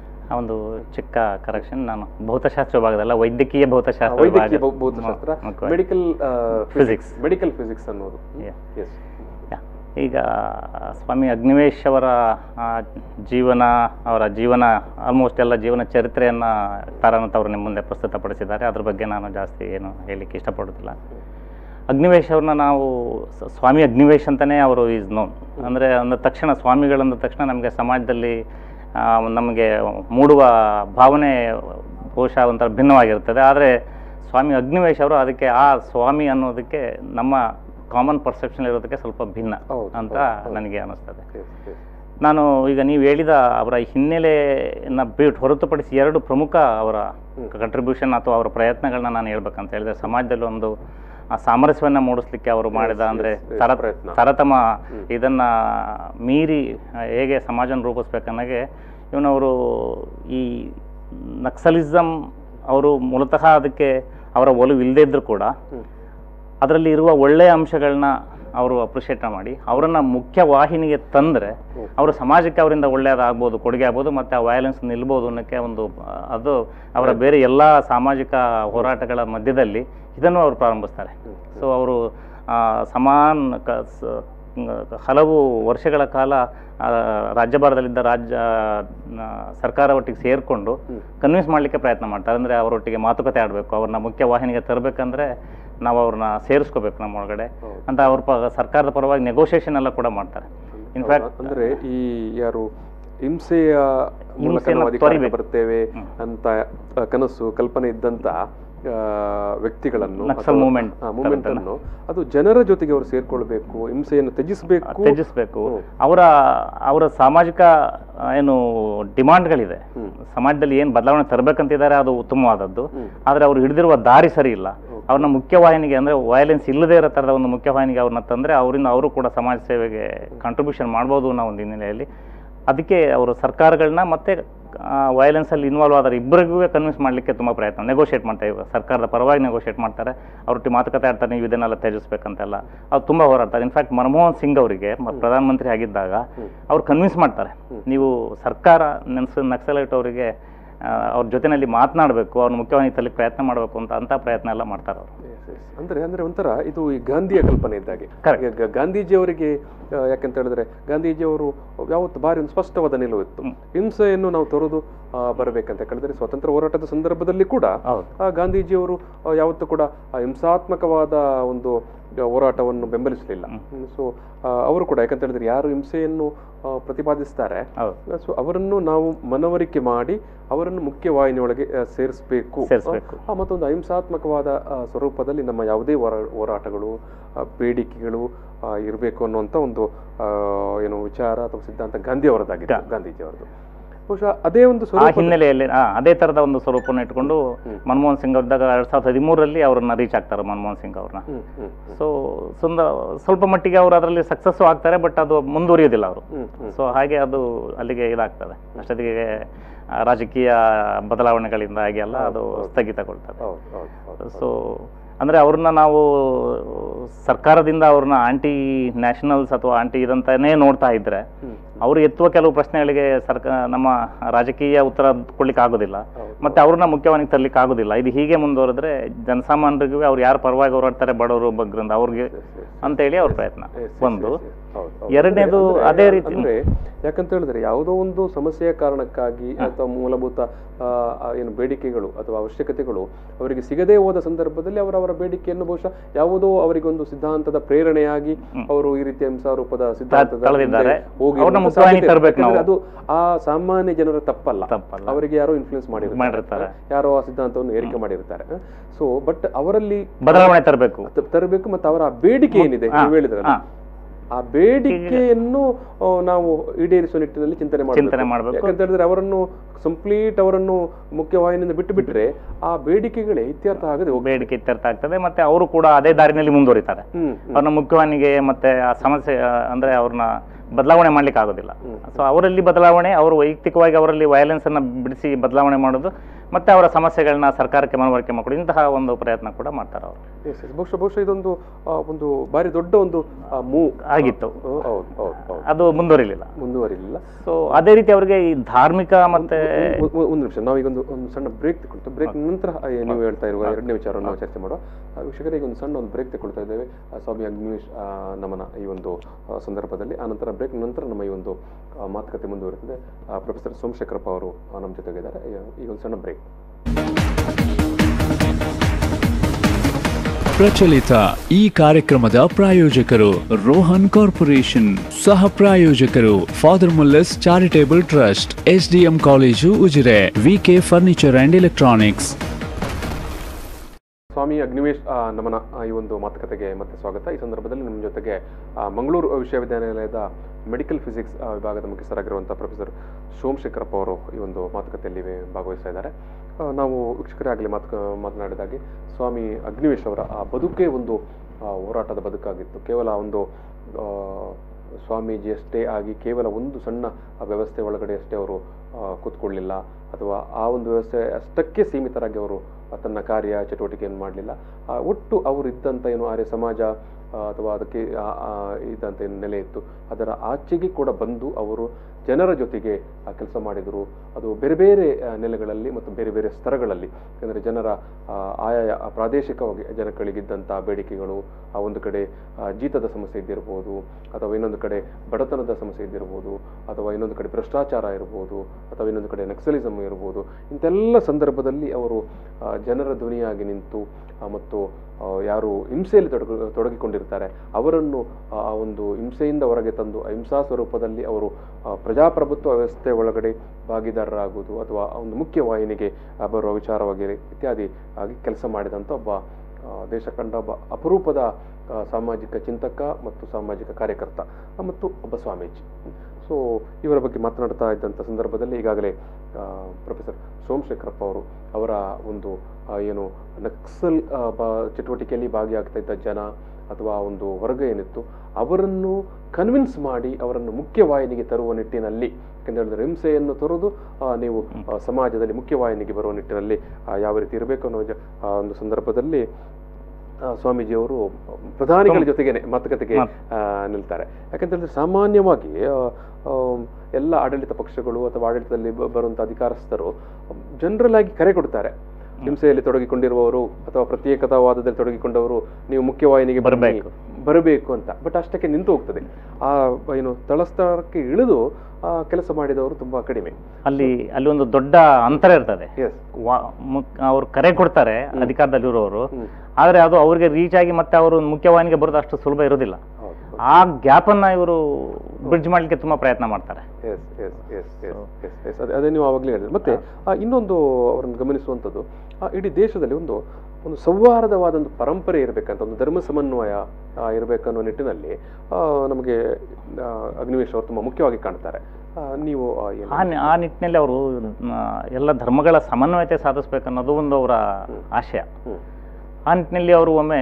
ಆ ಒಂದು ಚಿಕ್ಕ ಕರೆಕ್ಷನ್ ನಾನು ಭೌತಶಾಸ್ತ್ರ ವಿಭಾಗದಲ್ಲ ವೈದ್ಯಕೀಯ ಭೌತಶಾಸ್ತ್ರ ವೈದ್ಯಕೀಯ ವಿಭಾಗ. ಭೌ- ಭೌತಶಾಸ್ತ್ರ ಮ- ಮುಖ್ಯವಾಗಿ. Medical Physics. ಮೆಡಿಕಲ್ ಫಿಸಿಕ್ಸ್ ಅನ್ನೋದು Yeah. Yes yeah. ಈಗ ಸ್ವಾಮಿ ಅಗ್ನಿವೇಶ್ ಅವರ ಆ, ಜೀವನ ಅವರ ಜೀವನ ಆಲ್ಮೋಸ್ಟ್ ಎಲ್ಲ ಜೀವನ ಚರಿತ್ರೆಯನ್ನು ತಾರಾನಾಥ್ ಅವರು ನಿಮ್ಮ ಮುಂದೆ ಪ್ರಸ್ತುತಪಡಿಸಿದ್ದಾರೆ ಅದ್ರ ಬಗ್ಗೆ ನಾನು ಜಾಸ್ತಿ ಏನು ಹೇಳಲಿಕ್ಕೆ ಇಷ್ಟಪಡೋದಿಲ್ಲ ಅಗ್ನಿವೇಶ್ ಅವ್ರನ್ನ ನಾವು ಸ- ಸ್ವಾಮಿ ಅಗ್ನಿವೇಶ್ ಅಂತಲೇ ಅವರು ಈಸ್ ನೋನ್ ಅಂದರೆ ಅಂದ ತಕ್ಷಣ ಸ್ವಾಮಿಗಳಂದ ತಕ್ಷಣ ನಮಗೆ ಸಮಾಜದಲ್ಲಿ ಆ, ನಮಗೆ ಮೂಡುವ ಭಾವನೆ ಬಹುಶಃ ಒಂಥರ ಭಿನ್ನವಾಗಿರ್ತದೆ ಆದರೆ ಸ್ವಾಮಿ ಅಗ್ನಿವೇಶ್ ಅವರು ಅದಕ್ಕೆ ಆ ಸ್ವಾಮಿ ಅನ್ನೋದಕ್ಕೆ ನಮ್ಮ ಕಾಮನ್ ಪರ್ಸೆಪ್ಷನ್ ಇರೋದಕ್ಕೆ ಸ್ವಲ್ಪ ಭಿನ್ನ ಹೌದು, ಅಂತ ಹೌದು, ಹೌದು. ನನಗೆ ಅನಿಸ್ತದೆ ಎಸ್ ಎಸ್ ನಾನು ಈಗ ನೀವು ಹೇಳಿದ ಅವರ ಹಿನ್ನೆಲೆಯನ್ನು ಬಿಟ್ಟು ಹೊರತುಪಡಿಸಿ ಎರಡು ಪ್ರಮುಖ ಅವರ ಕಂಟ್ರಿಬ್ಯೂಷನ್ ಅಥವಾ ಅವರ ಪ್ರಯತ್ನಗಳನ್ನ ನಾನು ಹೇಳ್ಬೇಕಂತ ಹೇಳಿದ್ರೆ ಸಮಾಜದಲ್ಲಿ ಒಂದು ಆ ಸಾಮರಸ್ಯವನ್ನು ಮೂಡಿಸ್ಲಿಕ್ಕೆ ಅವರು ಮಾಡಿದ yes, ಅಂದರೆ yes, ತರ ಪ್ರಯತ್ನ. ತರತಮ ಇದನ್ನ ಮೀರಿ ಆ, ಹೇಗೆ ಸಮಾಜನ ರೂಪಿಸ್ಬೇಕನ್ನಗೆ ಇವನವರು ಈ ನಕ್ಸಲಿಸಮ್ ಅವರು ಮೂಲತಃ ಅದಕ್ಕೆ ಅವರ ಒಲವು ಇಲ್ಲದೇ ಇದ್ದರೂ ಕೂಡ ಹ್ಮ್. ಅದರಲ್ಲಿ ಇರುವ ಒಳ್ಳೆಯ ಅಂಶಗಳನ್ನ ಅವರು ಅಪ್ರಿಷಿಯೇಟ್ ಮಾಡಿ ಅವರನ್ನ ಮುಖ್ಯ ವಾಹಿನಿಗೆ ತಂದರೆ ಅವರು ಸಮಾಜಕ್ಕೆ ಅವರಿಂದ ಒಳ್ಳೆಯದಾಗ್ಬೋದು ಕೊಡುಗೆ ಆಗ್ಬೋದು ಮತ್ತು ಆ ವಯಲೆನ್ಸ್ ನಿಲ್ಬೋದು ಅನ್ನೋಕ್ಕೆ ಒಂದು ಆ, ಅದು ಅವರ ಬೇರೆ ಎಲ್ಲ ಸಾಮಾಜಿಕ ಹೋರಾಟಗಳ ಮಧ್ಯದಲ್ಲಿ ಇದನ್ನು ಅವರು ಪ್ರಾರಂಭಿಸ್ತಾರೆ ಸೊ ಅವರು ಆ, ಸಮಾನ್ ಕ ಸ- ಹಲವು ವರ್ಷಗಳ ಕಾಲ ಆ, ರಾಜ್ಯಭಾರದಲ್ಲಿದ್ದ ರಾಜ್ಯ ಆ, ಸರ್ಕಾರ ಒಟ್ಟಿಗೆ ಸೇರಿಕೊಂಡು ಕನ್ವಿನ್ಸ್ ಮಾಡಲಿಕ್ಕೆ ಪ್ರಯತ್ನ ಮಾಡ್ತಾರೆ ಅಂದರೆ ಅವರೊಟ್ಟಿಗೆ ಮಾತುಕತೆ ಆಡಬೇಕು ಅವ್ರನ್ನ ಮುಖ್ಯ ವಾಹಿನಿಗೆ ತರಬೇಕಂದ್ರೆ ನಾವು ಅವ್ರನ್ನ ಸೇರಿಸ್ಕೋಬೇಕು ನಮ್ಮ ಒಳಗಡೆ ಅಂತ ಅವ್ರ ಪ ಸರ್ಕಾರದ ಪರವಾಗಿ ನೆಗೋಷಿಯೇಷನ್ ಎಲ್ಲ ಕೂಡ ಮಾಡ್ತಾರೆ ಇನ್ಫ್ಯಾಕ್ಟ್ ಅಂದ್ರೆ ಈ ಯಾರು ಹಿಂಸೆಯ ಮೂಲಕ ಹಿಂಸೆಯನ್ನ ನಾವು ಅಧಿಕಾರಕ್ಕೆ ತೊರಿಬೇಕು. ಬರ್ತೇವೆ ಅಂತ ಆ, ಕನಸು ಕಲ್ಪನೆ ಇದ್ದಂತ ಆ, ವ್ಯಕ್ತಿಗಳನ್ನು ನಕ್ಸಲ್ movement ಮೂವ್ಮೆಂಟ್ ಅನ್ನು ಅದು ಜನರ ಜೊತೆಗೆ ಅವರು ಸೇರ್ಕೊಳ್ಬೇಕು ಹಿಂಸೆಯನ್ನು ತ್ಯಜಿಸಬೇಕು ತ್ಯಜಿಸಬೇಕು ಅವರ ಅವರ ಸಾಮಾಜಿಕ ಆ, ಏನು ಡಿಮಾಂಡ್ಗಳಿದೆ ಸಮಾಜದಲ್ಲಿ ಏನು ಬದಲಾವಣೆ ತರಬೇಕಂತಿದ್ದಾರೆ ಅದು ಉತ್ತಮವಾದದ್ದು ಆದರೆ ಅವರು ಹಿಡಿದಿರುವ ದಾರಿ ಸರಿ ಇಲ್ಲ ಅವ್ರನ್ನ ಮುಖ್ಯವಾಹಿನಿಗೆ ಅಂದರೆ ವಯಲೆನ್ಸ್ ಇಲ್ಲದೇ ಇರೋ ಥರದ ಒಂದು ಮುಖ್ಯವಾಹಿನಿಗೆ ಅವ್ರನ್ನ ತಂದರೆ ಅವರಿಂದ ಅವರು ಕೂಡ ಸಮಾಜ ಸೇವೆಗೆ ಕಾಂಟ್ರಿಬ್ಯೂಷನ್ ಮಾಡ್ಬೋದು ಅನ್ನೋ ಒಂದು ಹಿನ್ನೆಲೆಯಲ್ಲಿ ಅದಕ್ಕೆ ಅವರು ಸರ್ಕಾರಗಳನ್ನ ಮತ್ತೆ ವಯಲೆನ್ಸಲ್ಲಿ ಇನ್ವಾಲ್ವ್ ಆದ್ರೆ ಇಬ್ಬರಿಗೂ ಕನ್ವಿನ್ಸ್ ಮಾಡಲಿಕ್ಕೆ ತುಂಬ ಪ್ರಯತ್ನ ನೆಗೋಷಿಯೇಟ್ ಮಾಡ್ತಾರೆ ಇವಾಗ ಸರ್ಕಾರದ ಪರವಾಗಿ ನೆಗೋಷಿಯೇಟ್ ಮಾಡ್ತಾರೆ ಅವ್ರೊಟ್ಟಿಗೆ ಮಾತುಕತೆ ಆಡ್ತಾರೆ ನೀವು ಇದನ್ನೆಲ್ಲ ತ್ಯಜಿಸ್ಬೇಕಂತೆಲ್ಲ ಅವ್ರು ತುಂಬ ಹೋರಾಡ್ತಾರೆ ಇನ್ಫ್ಯಾಕ್ಟ್ ಮನಮೋಹನ್ ಸಿಂಗ್ ಅವರಿಗೆ ಮ- ಪ್ರಧಾನಮಂತ್ರಿ ಆಗಿದ್ದಾಗ ಅವ್ರು ಕನ್ವಿನ್ಸ್ ಮಾಡ್ತಾರೆ ನೀವು ಸರ್ಕಾರ ನೆನ್ಸ್ ನಕ್ಸಲೈಟ್ ಅವರಿಗೆ ಆ, ಅವ್ರ ಜೊತೆನಲ್ಲಿ ಮಾತನಾಡಬೇಕು ಅವ್ರನ್ನ ಮುಖ್ಯವಾಗಿ ತರಲಿಕ್ಕೆ ಪ್ರಯತ್ನ ಮಾಡಬೇಕು ಅಂತ ಅಂತ ಪ್ರಯತ್ನ ಎಲ್ಲ ಮಾಡ್ತಾರೆ ಅವರು Yes, yes. ಅಂದ್ರೆ ಅಂದ್ರೆ ಒಂಥರ ಇದು ಈ ಗಾಂಧಿಯ ಕಲ್ಪನೆ ಇದ್ದಾಗೆ Correct. ಈಗ ಗ- ಗಾಂಧೀಜಿಯವರಿಗೆ ಆ, ಯಾಕಂತ ಹೇಳಿದ್ರೆ ಗಾಂಧೀಜಿಯವರು ಯಾವತ್ತು ಬಾರಿ ಒಂದು ಸ್ಪಷ್ಟವಾದ ನಿಲುವು ಇತ್ತು ಹಿಂಸೆಯನ್ನು ನಾವು ತೊರೆದು ಆ, ಬರಬೇಕಂತ ಹೇಳಿದ್ರೆ ಸ್ವಾತಂತ್ರ್ಯ ಹೋರಾಟದ ಸಂದರ್ಭದಲ್ಲಿ ಕೂಡ ಹೌದು ಆ, ಗಾಂಧೀಜಿಯವರು ಆ, ಯಾವತ್ತೂ ಕೂಡ ಆ ಹಿಂಸಾತ್ಮಕವಾದ ಒಂದು ಹೋರಾಟವನ್ನು ಬೆಂಬಲಿಸಲಿಲ್ಲ ಸೊ ಅವರು ಕೂಡ ಯಾಕಂತ ಹೇಳಿದ್ರೆ ಯಾರು ಹಿಂಸೆಯನ್ನು ಆ, ಪ್ರತಿಪಾದಿಸ್ತಾರೆ ಹೌದು ಸೊ ಅವರನ್ನು ನಾವು ಮನವರಿಕೆ ಮಾಡಿ ಅವರನ್ನು ಮುಖ್ಯವಾಹಿನಿಯೊಳಗೆ ಆ, ಸೇರಿಸ್ಬೇಕು ಸೇರಿಸ್ಬೇಕು. ಆ, ಮತ್ತೊಂದು ಅಹಿಂಸಾತ್ಮಕವಾದ ಆ, ಸ್ವರೂಪದಲ್ಲಿ ನಮ್ಮ ಯಾವುದೇ ಹೋರಾ- ಹೋರಾಟಗಳು ಆ, ಬೇಡಿಕೆಗಳು ಇರಬೇಕು ಅನ್ನುವಂಥ ಒಂದು ಆ, ಏನು ವಿಚಾರ ಅಥವಾ ಸಿದ್ಧಾಂತ ಗಾಂಧಿ ಅವರದ್ದಾಗಿತ್ತು ಗಾಂಧೀಜಿ ಅವರದ್ದು ಬಹುಶಃ ಅದೇ ಒಂದು ಆ ಸ್ವರೂಪ ಹಿನ್ನೆಲೆಯಲ್ಲಿ ಆ, ಅದೇ ತರದ ಒಂದು ಸ್ವರೂಪವನ್ನು ಇಟ್ಕೊಂಡು ಮನಮೋಹನ್ ಸಿಂಗ್ ಅವ್ರದಾಗ ಎರಡ್ ಸಾವಿರದ ಹದಿಮೂರರಲ್ಲಿ ಅವ್ರನ್ನ ರೀಚ್ ಆಗ್ತಾರೆ ಮನಮೋಹನ್ ಸಿಂಗ್ ಅವ್ರನ್ನ ಹ್ಮ್ ಹ್ಮ್ ಸೊ ಸುಂದ ಸ್ವಲ್ಪ ಮಟ್ಟಿಗೆ ಅವರು ಅದರಲ್ಲಿ ಸಕ್ಸಸ್ಸು ಆಗ್ತಾರೆ ಬಟ್ ಅದು ಮುಂದುವರಿಯೋದಿಲ್ಲ ಅವರು ಹ್ಮ್ ಹ್ಮ್ ಸೊ ಹಾಗೆ ಅದು ಅಲ್ಲಿಗೆ ಇದಾಗ್ತದೆ ಅಷ್ಟೊತ್ತಿಗೆ ಆ, ರಾಜಕೀಯ ಬದಲಾವಣೆಗಳಿಂದಾಗಿ ಎಲ್ಲ ಅದು ಸ್ಥಗಿತಗೊಳ್ತದೆ ಹೌದು ಹೌದು ಹೌದು ಸೊ ಅಂದರೆ ಅವ್ರನ್ನ ನಾವು ಸರ್ಕಾರದಿಂದ ಅವ್ರನ್ನ ಆಂಟಿ ನ್ಯಾಷನಲ್ಸ್ ಅಥವಾ ಆಂಟಿ ಇದಂತಾನೇ ನೋಡ್ತಾ ಇದ್ರೆ ಹ್ಮ್ ಅವರು ಎತ್ತುವ ಕೆಲವು ಪ್ರಶ್ನೆಗಳಿಗೆ ಸರ್ಕಾರ ನಮ್ಮ ರಾಜಕೀಯ ಉತ್ತರ ಕೊಡ್ಲಿಕ್ಕೆ ಆಗೋದಿಲ್ಲ ಹೌದು. ಮತ್ತೆ ಅವ್ರನ್ನ ಮುಖ್ಯವಾನಿಗೆ ತರ್ಲಿಕ್ಕೆ ಆಗೋದಿಲ್ಲ ಇದು ಹೀಗೆ ಮುಂದುವರೆದ್ರೆ ಜನಸಾಮಾನ್ಯರಿಗೂ ಅವ್ರು ಯಾರು ಪರವಾಗಿ ಹೋರಾಡ್ತಾರೆ ಬಡವರು ಬಗ್ಗರಿಂದ ಅವ್ರಿಗೆ ಅಂತೇಳಿ ಅವ್ರ ಪ್ರಯತ್ನ ಒಂದು ಹೌದು, ಹೌದು. ಎರಡನೇದು ಅಂದ್ರೆ- ಅದೇ ರೀತಿ ಅಂದ್ರೆ ಯಾಕಂತ ಹೇಳಿದ್ರೆ ಯಾವುದೋ ಒಂದು ಸಮಸ್ಯೆಯ ಕಾರಣಕ್ಕಾಗಿ ಅಥವಾ ಮೂಲಭೂತ ಆ, ಆ, ಏನು ಬೇಡಿಕೆಗಳು ಅಥವಾ ಅವಶ್ಯಕತೆಗಳು ಅವರಿಗೆ ಸಿಗದೇ ಹೋದ ಸಂದರ್ಭದಲ್ಲಿ ಅವರವರ ಬೇಡಿಕೆಯನ್ನು ಬಹುಶಃ ಯಾವುದೋ ಅವರಿಗೊಂದು ಸಿದ್ಧಾಂತದ ಪ್ರೇರಣೆಯಾಗಿ ಅವರು ಈ ರೀತಿಯ ಹಿಂಸಾರೂಪದ ಸಿದ್ಧಾಂತದ ತಳೆದಿದ್ದಾರೆ. ಹಿಂದೆ ಹೋಗಿ ಅವ್ರನ್ನ ಇರುವಂತ ಮುಖ್ಯವಾಗಿ ಸಾಧ್ಯತೆ ಇದೆ. ತರ್ಬೇಕು ಯಾಕಂದ್ರೆ ನಾವು. ಅದು ಆ ಸಾಮಾನ್ಯ ಜನರ ತಪ್ಪಲ್ಲ ತಪ್ಪಲ್ಲ ಅವರಿಗೆ ಯಾರೋ ಇನ್ಫ್ಲೂಯೆನ್ಸ್ ಮಾಡಿರ್ತಾರೆ ಮಾಡಿರ್ತಾರೆ. ಯಾರೋ ಆ ಸಿದ್ಧಾಂತವನ್ನು ಏರಿಕೆ ಮಾಡಿರ್ತಾರೆ ಸೊ ಬಟ್ ಅವರಲ್ಲಿ ಬದಲಾವಣೆ ತರಬೇಕು ತ- ತರಬೇಕು ಮತ್ತು ಅವರ ಆ ಬೇಡಿಕೆ ಏನಿದೆ ನೀವು ಹೇಳಿದ್ರಲ್ಲ ಹಾ. ಆ ಬೇಡಿಕೆಯನ್ನು ಆ, ನಾವು ಈಡೇರಿಸುವ ನಿಟ್ಟಿನಲ್ಲಿ ಚಿಂತನೆ ಚಿಂತನೆ ಮಾಡಬೇಕು ಮಾಡ್ಬೇಕು. ಯಾಕಂತ ಹೇಳಿದ್ರೆ ಅವರನ್ನು ಕಂಪ್ಲೀಟ್ ಅವರನ್ನು ಮುಖ್ಯವಾಹಿನಿಯಿಂದ ಬಿಟ್ಟು ಬಿಟ್ರೆ ಆ ಬೇಡಿಕೆಗಳೇ ಇತ್ಯರ್ಥ ಆಗದೆ ಹೋಗ್ತದೆ. ಬೇಡಿಕೆ ಇತ್ಯರ್ಥ ಆಗ್ತದೆ ಮತ್ತೆ ಅವರು ಕೂಡ ಅದೇ ದಾರಿನಲ್ಲಿ ಮುಂದುವರಿತಾರೆ ಹ್ಮ್ ಅವ್ರನ್ನ ಮುಖ್ಯವಾನಿಗೆ ಮತ್ತೆ ಆ ಸಮಸ್ಯೆ ಆ, ಅಂದ್ರೆ ಅವ್ರನ್ನ ಬದಲಾವಣೆ ಮಾಡ್ಲಿಕ್ಕೆ ಆಗೋದಿಲ್ಲ ಸೊ ಅವರಲ್ಲಿ ಬದಲಾವಣೆ ಅವರು ವೈಯಕ್ತಿಕವಾಗಿ ಅವರಲ್ಲಿ ವಯಲೆನ್ಸ್ ಅನ್ನ ಬಿಡಿಸಿ ಬದಲಾವಣೆ ಮಾಡೋದು ಮತ್ತೆ ಅವರ ಸಮಸ್ಯೆಗಳನ್ನ ಸರ್ಕಾರಕ್ಕೆ ಮನವರಿಕೆ ಮಾಡಿಕೊಡಿ ಇಂತಹ ಒಂದು ಪ್ರಯತ್ನ ಕೂಡ ಮಾಡ್ತಾರೆ ಅವರು Yes, yes. ಬಹುಶಃ ಬಹುಶಃ ಇದೊಂದು ಆ, ಒಂದು ಬಾರಿ ದೊಡ್ಡ ಒಂದು ಮೂವ್ ಆಗಿತ್ತು ಹೌದು ಹೌದು ಹೌದು ಅದು ಮುಂದುವರಿಲಿಲ್ಲ ಮುಂದುವರಿಲಿಲ್ಲ ಸೊ ಅದೇ ರೀತಿ ಅವರಿಗೆ ಈ ಧಾರ್ಮಿಕ ಮತ್ತೆ ಒ- ಒ- ಒಂದು ನಿಮಿಷ ನಾವೀಗ ಒಂದು ಒಂದು ಸಣ್ಣ ಬ್ರೇಕ್ ತಗೊಳ್ತು ಬ್ರೇಕ್ ನಂತರ ಆ, ನೀವು ಹೇಳ್ತಾ ಇರುವ ಎರಡನೇ ವಿಚಾರವನ್ನು ನಾವು ಚರ್ಚೆ ಮಾಡುವ ಆ, ವೀಕ್ಷಕರಿಗೆ ಒಂದು ಸಣ್ಣ ಒಂದು ಬ್ರೇಕ್ ತಗೊಳ್ತಾ ಇದ್ದೇವೆ ಆ, ಸ್ವಾಮಿ ಅಗ್ನಿವೇಶ್ ಆ, ನಮನ ಈ ಒಂದು ಆ, ಸಂದರ್ಭದಲ್ಲಿ ಆ ನಂತರ ಬ್ರೇಕ್ ನಂತರ ನಮ್ಮ ಈ ಒಂದು ಆ, ಮಾತುಕತೆ ಮುಂದುವರಿತದೆ ಪ್ರೊಫೆಸರ್ ಸೋಮಶೇಖರಪ್ಪ ಅವರು ಆ, ನಮ್ಮ ಜೊತೆಗಿದ್ದಾರೆ ಈ- ಈಗ ಒಂದು ಸಣ್ಣ ಬ್ರೇಕ್ ಪ್ರಚಲಿತ ಈ ಕಾರ್ಯಕ್ರಮದ ಪ್ರಾಯೋಜಕರು ರೋಹನ್ ಕಾರ್ಪೊರೇಷನ್ ಸಹ ಪ್ರಾಯೋಜಕರು father Muller's charitable trust SDM college Ujire VK furniture and electronics Swami Agnivesh ಆ, ನಮನ ಆ, ಈ ಒಂದು ಮಾತುಕತೆಗೆ ಮತ್ತೆ ಸ್ವಾಗತ ಈ ಸಂದರ್ಭದಲ್ಲಿ ನಿಮ್ಮ ಜೊತೆಗೆ ಆ, ಮಂಗಳೂರು ವಿಶ್ವವಿದ್ಯಾನಿಲಯದ ಮೆಡಿಕಲ್ ಫಿಸಿಕ್ಸ್ ಆ, ವಿಭಾಗದ ಮುಖ್ಯಸ್ಥರಾಗಿರುವಂಥ ಪ್ರೊಫೆಸರ್ ಸೋಮಶೇಖರಪ್ಪ ಅವರು ಈ ಒಂದು ಮಾತುಕತೆಯಲ್ಲಿ ಭಾಗವಹಿಸ್ತಾ ಇದ್ದಾರೆ ಆ, ನಾವು ವೀಕ್ಷಕರೇ ಆಗಲಿ ಮಾತು ಮಾತನಾಡಿದಾಗೆ ಸ್ವಾಮಿ ಅಗ್ನಿವೇಶ್ ಅವರ ಆ ಬದುಕೇ ಒಂದು ಆ, ಹೋರಾಟದ ಬದುಕಾಗಿತ್ತು ಕೇವಲ ಒಂದು ಆ, ಸ್ವಾಮೀಜಿಯಷ್ಟೇ ಆಗಿ ಕೇವಲ ಒಂದು ಸಣ್ಣ ಆ ವ್ಯವಸ್ಥೆ ಒಳಗಡೆ ಅಷ್ಟೇ ಅವರು ಆ, ಕೂತ್ಕೊಳ್ಳಿಲ್ಲ ಅಥವಾ ಆ ಒಂದು ವ್ಯವಸ್ಥೆ ಅಷ್ಟಕ್ಕೆ ಸೀಮಿತರಾಗಿ ಅವರು ತನ್ನ ಕಾರ್ಯ ಚಟುವಟಿಕೆಯನ್ನು ಮಾಡಲಿಲ್ಲ ಒಟ್ಟು ಅವರು ಇದ್ದಂಥ ಏನು ಆರ್ಯ ಸಮಾಜ ಆ, ಅಥವಾ ಅದಕ್ಕೆ ಆ- ಆ ಇದ್ದಂಥ ಏನು ನೆಲೆ ಇತ್ತು ಅದರ ಆಚೆಗೆ ಕೂಡ ಬಂದು ಅವರು ಜನರ ಜೊತೆಗೆ ಕೆಲಸ ಮಾಡಿದರು ಅದು ಬೇರೆ ಬೇರೆ ಆ, ನೆಲೆಗಳಲ್ಲಿ ಮತ್ತು ಬೇರೆ ಬೇರೆ ಸ್ತರಗಳಲ್ಲಿ ಯಾಕಂದರೆ ಜನರ ಆ, ಆಯಾಯ ಆ ಪ್ರಾದೇಶಿಕವಾಗಿ ಜನಗಳಿಗಿದ್ದಂಥ ಬೇಡಿಕೆಗಳು ಆ ಒಂದು ಕಡೆ ಆ, ಜೀತದ ಸಮಸ್ಯೆ ಇದ್ದಿರ್ಬೋದು ಅಥವಾ ಇನ್ನೊಂದು ಕಡೆ ಬಡತನದ ಸಮಸ್ಯೆ ಇದ್ದಿರ್ಬೋದು ಅಥವಾ ಇನ್ನೊಂದು ಕಡೆ ಭ್ರಷ್ಟಾಚಾರ ಇರ್ಬೋದು ಅಥವಾ ಇನ್ನೊಂದು ಕಡೆ ನಕ್ಸಲಿಸಮ್ ಇರ್ಬೋದು ಇಂಥೆಲ್ಲ ಸಂದರ್ಭದಲ್ಲಿ ಅವರು ಆ, ಜನರ ಧ್ವನಿಯಾಗಿ ನಿಂತು ಆ, ಮತ್ತು ಆ, ಯಾರು ಹಿಂಸೆಯಲ್ಲಿ ತೊಡಗ ತೊಡಗಿಕೊಂಡಿರ್ತಾರೆ ಅವರನ್ನು ಆ ಆ ಒಂದು ಹಿಂಸೆಯಿಂದ ಹೊರಗೆ ತಂದು ಅಹಿಂಸಾ ಸ್ವರೂಪದಲ್ಲಿ ಅವರು ಆ, ಪ್ರಜಾಪ್ರಭುತ್ವ ವ್ಯವಸ್ಥೆ ಒಳಗಡೆ ಭಾಗಿದಾರರಾಗುವುದು ಅಥವಾ ಆ ಒಂದು ಮುಖ್ಯ ವಾಹಿನಿಗೆ ಆ, ಬರುವ ವಿಚಾರವಾಗಿ ಇತ್ಯಾದಿ ಆಗಿ ಕೆಲಸ ಮಾಡಿದಂಥ ಒಬ್ಬ ಆ, ದೇಶ ಕಂಡ ಒಬ್ಬ ಅಪರೂಪದ ಆ, ಸಾಮಾಜಿಕ ಚಿಂತಕ ಮತ್ತು ಸಾಮಾಜಿಕ ಕಾರ್ಯಕರ್ತ ಆ, ಮತ್ತು ಒಬ್ಬ ಸ್ವಾಮೀಜಿ ಸೊ ಇವರ ಬಗ್ಗೆ ಮಾತನಾಡ್ತಾ ಇದ್ದಂಥ ಸಂದರ್ಭದಲ್ಲಿ ಈಗಾಗಲೇ ಆ, ಪ್ರೊಫೆಸರ್ ಸೋಮಶೇಖರಪ್ಪ ಅವರು ಅವರ ಒಂದು ಆ, ಏನು ನಕ್ಸಲ್ ಆ, ಬಾ ಚಟುವಟಿಕೆಯಲ್ಲಿ ಭಾಗಿಯಾಗ್ತಾ ಇದ್ದ ಜನ ಅಥವಾ ಆ ಒಂದು ವರ್ಗ ಏನಿತ್ತು ಅವರನ್ನು ಕನ್ವಿನ್ಸ್ ಮಾಡಿ ಅವರನ್ನು ಮುಖ್ಯವಾಹಿನಿಗೆ ತರುವ ನಿಟ್ಟಿನಲ್ಲಿ ಯಾಕಂತ ಹೇಳಿದ್ರೆ ಹಿಂಸೆಯನ್ನು ತೊರೆದು ಆ, ನೀವು ಆ, ಸಮಾಜದಲ್ಲಿ ಮುಖ್ಯವಾಹಿನಿಗೆ ಬರುವ ನಿಟ್ಟಿನಲ್ಲಿ ಆ, ಯಾವ ರೀತಿ ಇರಬೇಕು ಅನ್ನೋ ಜ- ಆ ಒಂದು ಸಂದರ್ಭದಲ್ಲಿ ಆ, ಸ್ವಾಮೀಜಿಯವರು ಪ್ರಧಾನಿಗಳ ಜೊತೆಗೇನೆ ಮಾತುಕತೆಗೆ ಆ, ನಿಲ್ತಾರೆ ಯಾಕಂತ ಹೇಳಿದ್ರೆ ಸಾಮಾನ್ಯವಾಗಿ ಆ, ಆ, ಎಲ್ಲ ಆಡಳಿತ ಪಕ್ಷಗಳು ಅಥವಾ ಆಡಳಿತದಲ್ಲಿ ಬ- ಬರುವಂಥ ಅಧಿಕಾರಸ್ಥರು ಜನರಲ್ ಆಗಿ ಕರೆ ಕೊಡ್ತಾರೆ ಹಿಂಸೆಯಲ್ಲಿ ತೊಡಗಿಕೊಂಡಿರುವವರು ಅಥವಾ ಪ್ರತ್ಯೇಕತಾವಾದದಲ್ಲಿ ತೊಡಗಿಕೊಂಡವರು ನೀವು ಮುಖ್ಯವಾಹಿನಿಗೆ ಬನ್ನಿ ಬರ್ಬೇಕು. ಬರಬೇಕು ಅಂತ ಬಟ್ ಅಷ್ಟಕ್ಕೆ ನಿಂತು ಹೋಗ್ತದೆ ಆ ಏನು ತಳಸ್ತರಕ್ಕೆ ಇಳಿದು ಆ, ಕೆಲಸ ಮಾಡಿದವರು ತುಂಬಾ ಕಡಿಮೆ ಅಲ್ಲಿ ಅಲ್ಲಿ ಒಂದು ದೊಡ್ಡ ಅಂತರ ಇರ್ತದೆ ಎಸ್ ವಾ- ಮುಕ್- ಅವ್ರು ಕರೆ ಕೊಡ್ತಾರೆ ಅಧಿಕಾರದಲ್ಲಿರೋರು ಹ್ಮ್. ಆದ್ರೆ ಅದು ಅವ್ರಿಗೆ ರೀಚ್ ಆಗಿ ಮತ್ತೆ ಅವರು ಮುಖ್ಯವಾಹಿನಿಗೆ ಬರೋದು ಅಷ್ಟು ಸುಲಭ ಇರೋದಿಲ್ಲ ಹೌದು ಆ ಗ್ಯಾಪ್ ಅನ್ನ ಇವರು ಬ್ರಿಡ್ಜ್ ಮಾಡ್ಲಿಕ್ಕೆ ತುಂಬಾ ಪ್ರಯತ್ನ ಮಾಡ್ತಾರೆ yes yes yes yes yes yes ಅದೇ ಅದೇ ನೀವು ಆವಾಗಲೇ ಹೇಳಿದ್ರೆ ಮತ್ತೆ ಆ, ಇನ್ನೊಂದು ಅವರನ್ನು ಗಮನಿಸುವಂಥದ್ದು ಆ, ಇಡೀ ದೇಶದಲ್ಲಿ ಒಂದು ಒಂದು ಸೌಹಾರ್ದವಾದ ಒಂದು ಪರಂಪರೆ ಇರಬೇಕಂತ ಒಂದು ಧರ್ಮ ಸಮನ್ವಯ ಆ, ಇರಬೇಕನ್ನೋ ನಿಟ್ಟಿನಲ್ಲಿ ಆ, ನಮಗೆ ಆ, ಅಗ್ನಿವೇಶ್ ಅವರು ತುಂಬ ಮುಖ್ಯವಾಗಿ ಕಾಣ್ತಾರೆ ಆ, ನೀವು ಆ, ಏನು ಆ ನಿ- ಆ ನಿಟ್ಟಿನಲ್ಲಿ ಅವರು ಎಲ್ಲ ಧರ್ಮಗಳ ಸಮನ್ವಯತೆ ಸಾಧಿಸ್ಬೇಕನ್ನೋದು ಒಂದು ಅವರ ಆಶಯ ಹ್ಮ್. ಆ ನಿಟ್ಟಿನಲ್ಲಿ ಅವರು ಒಮ್ಮೆ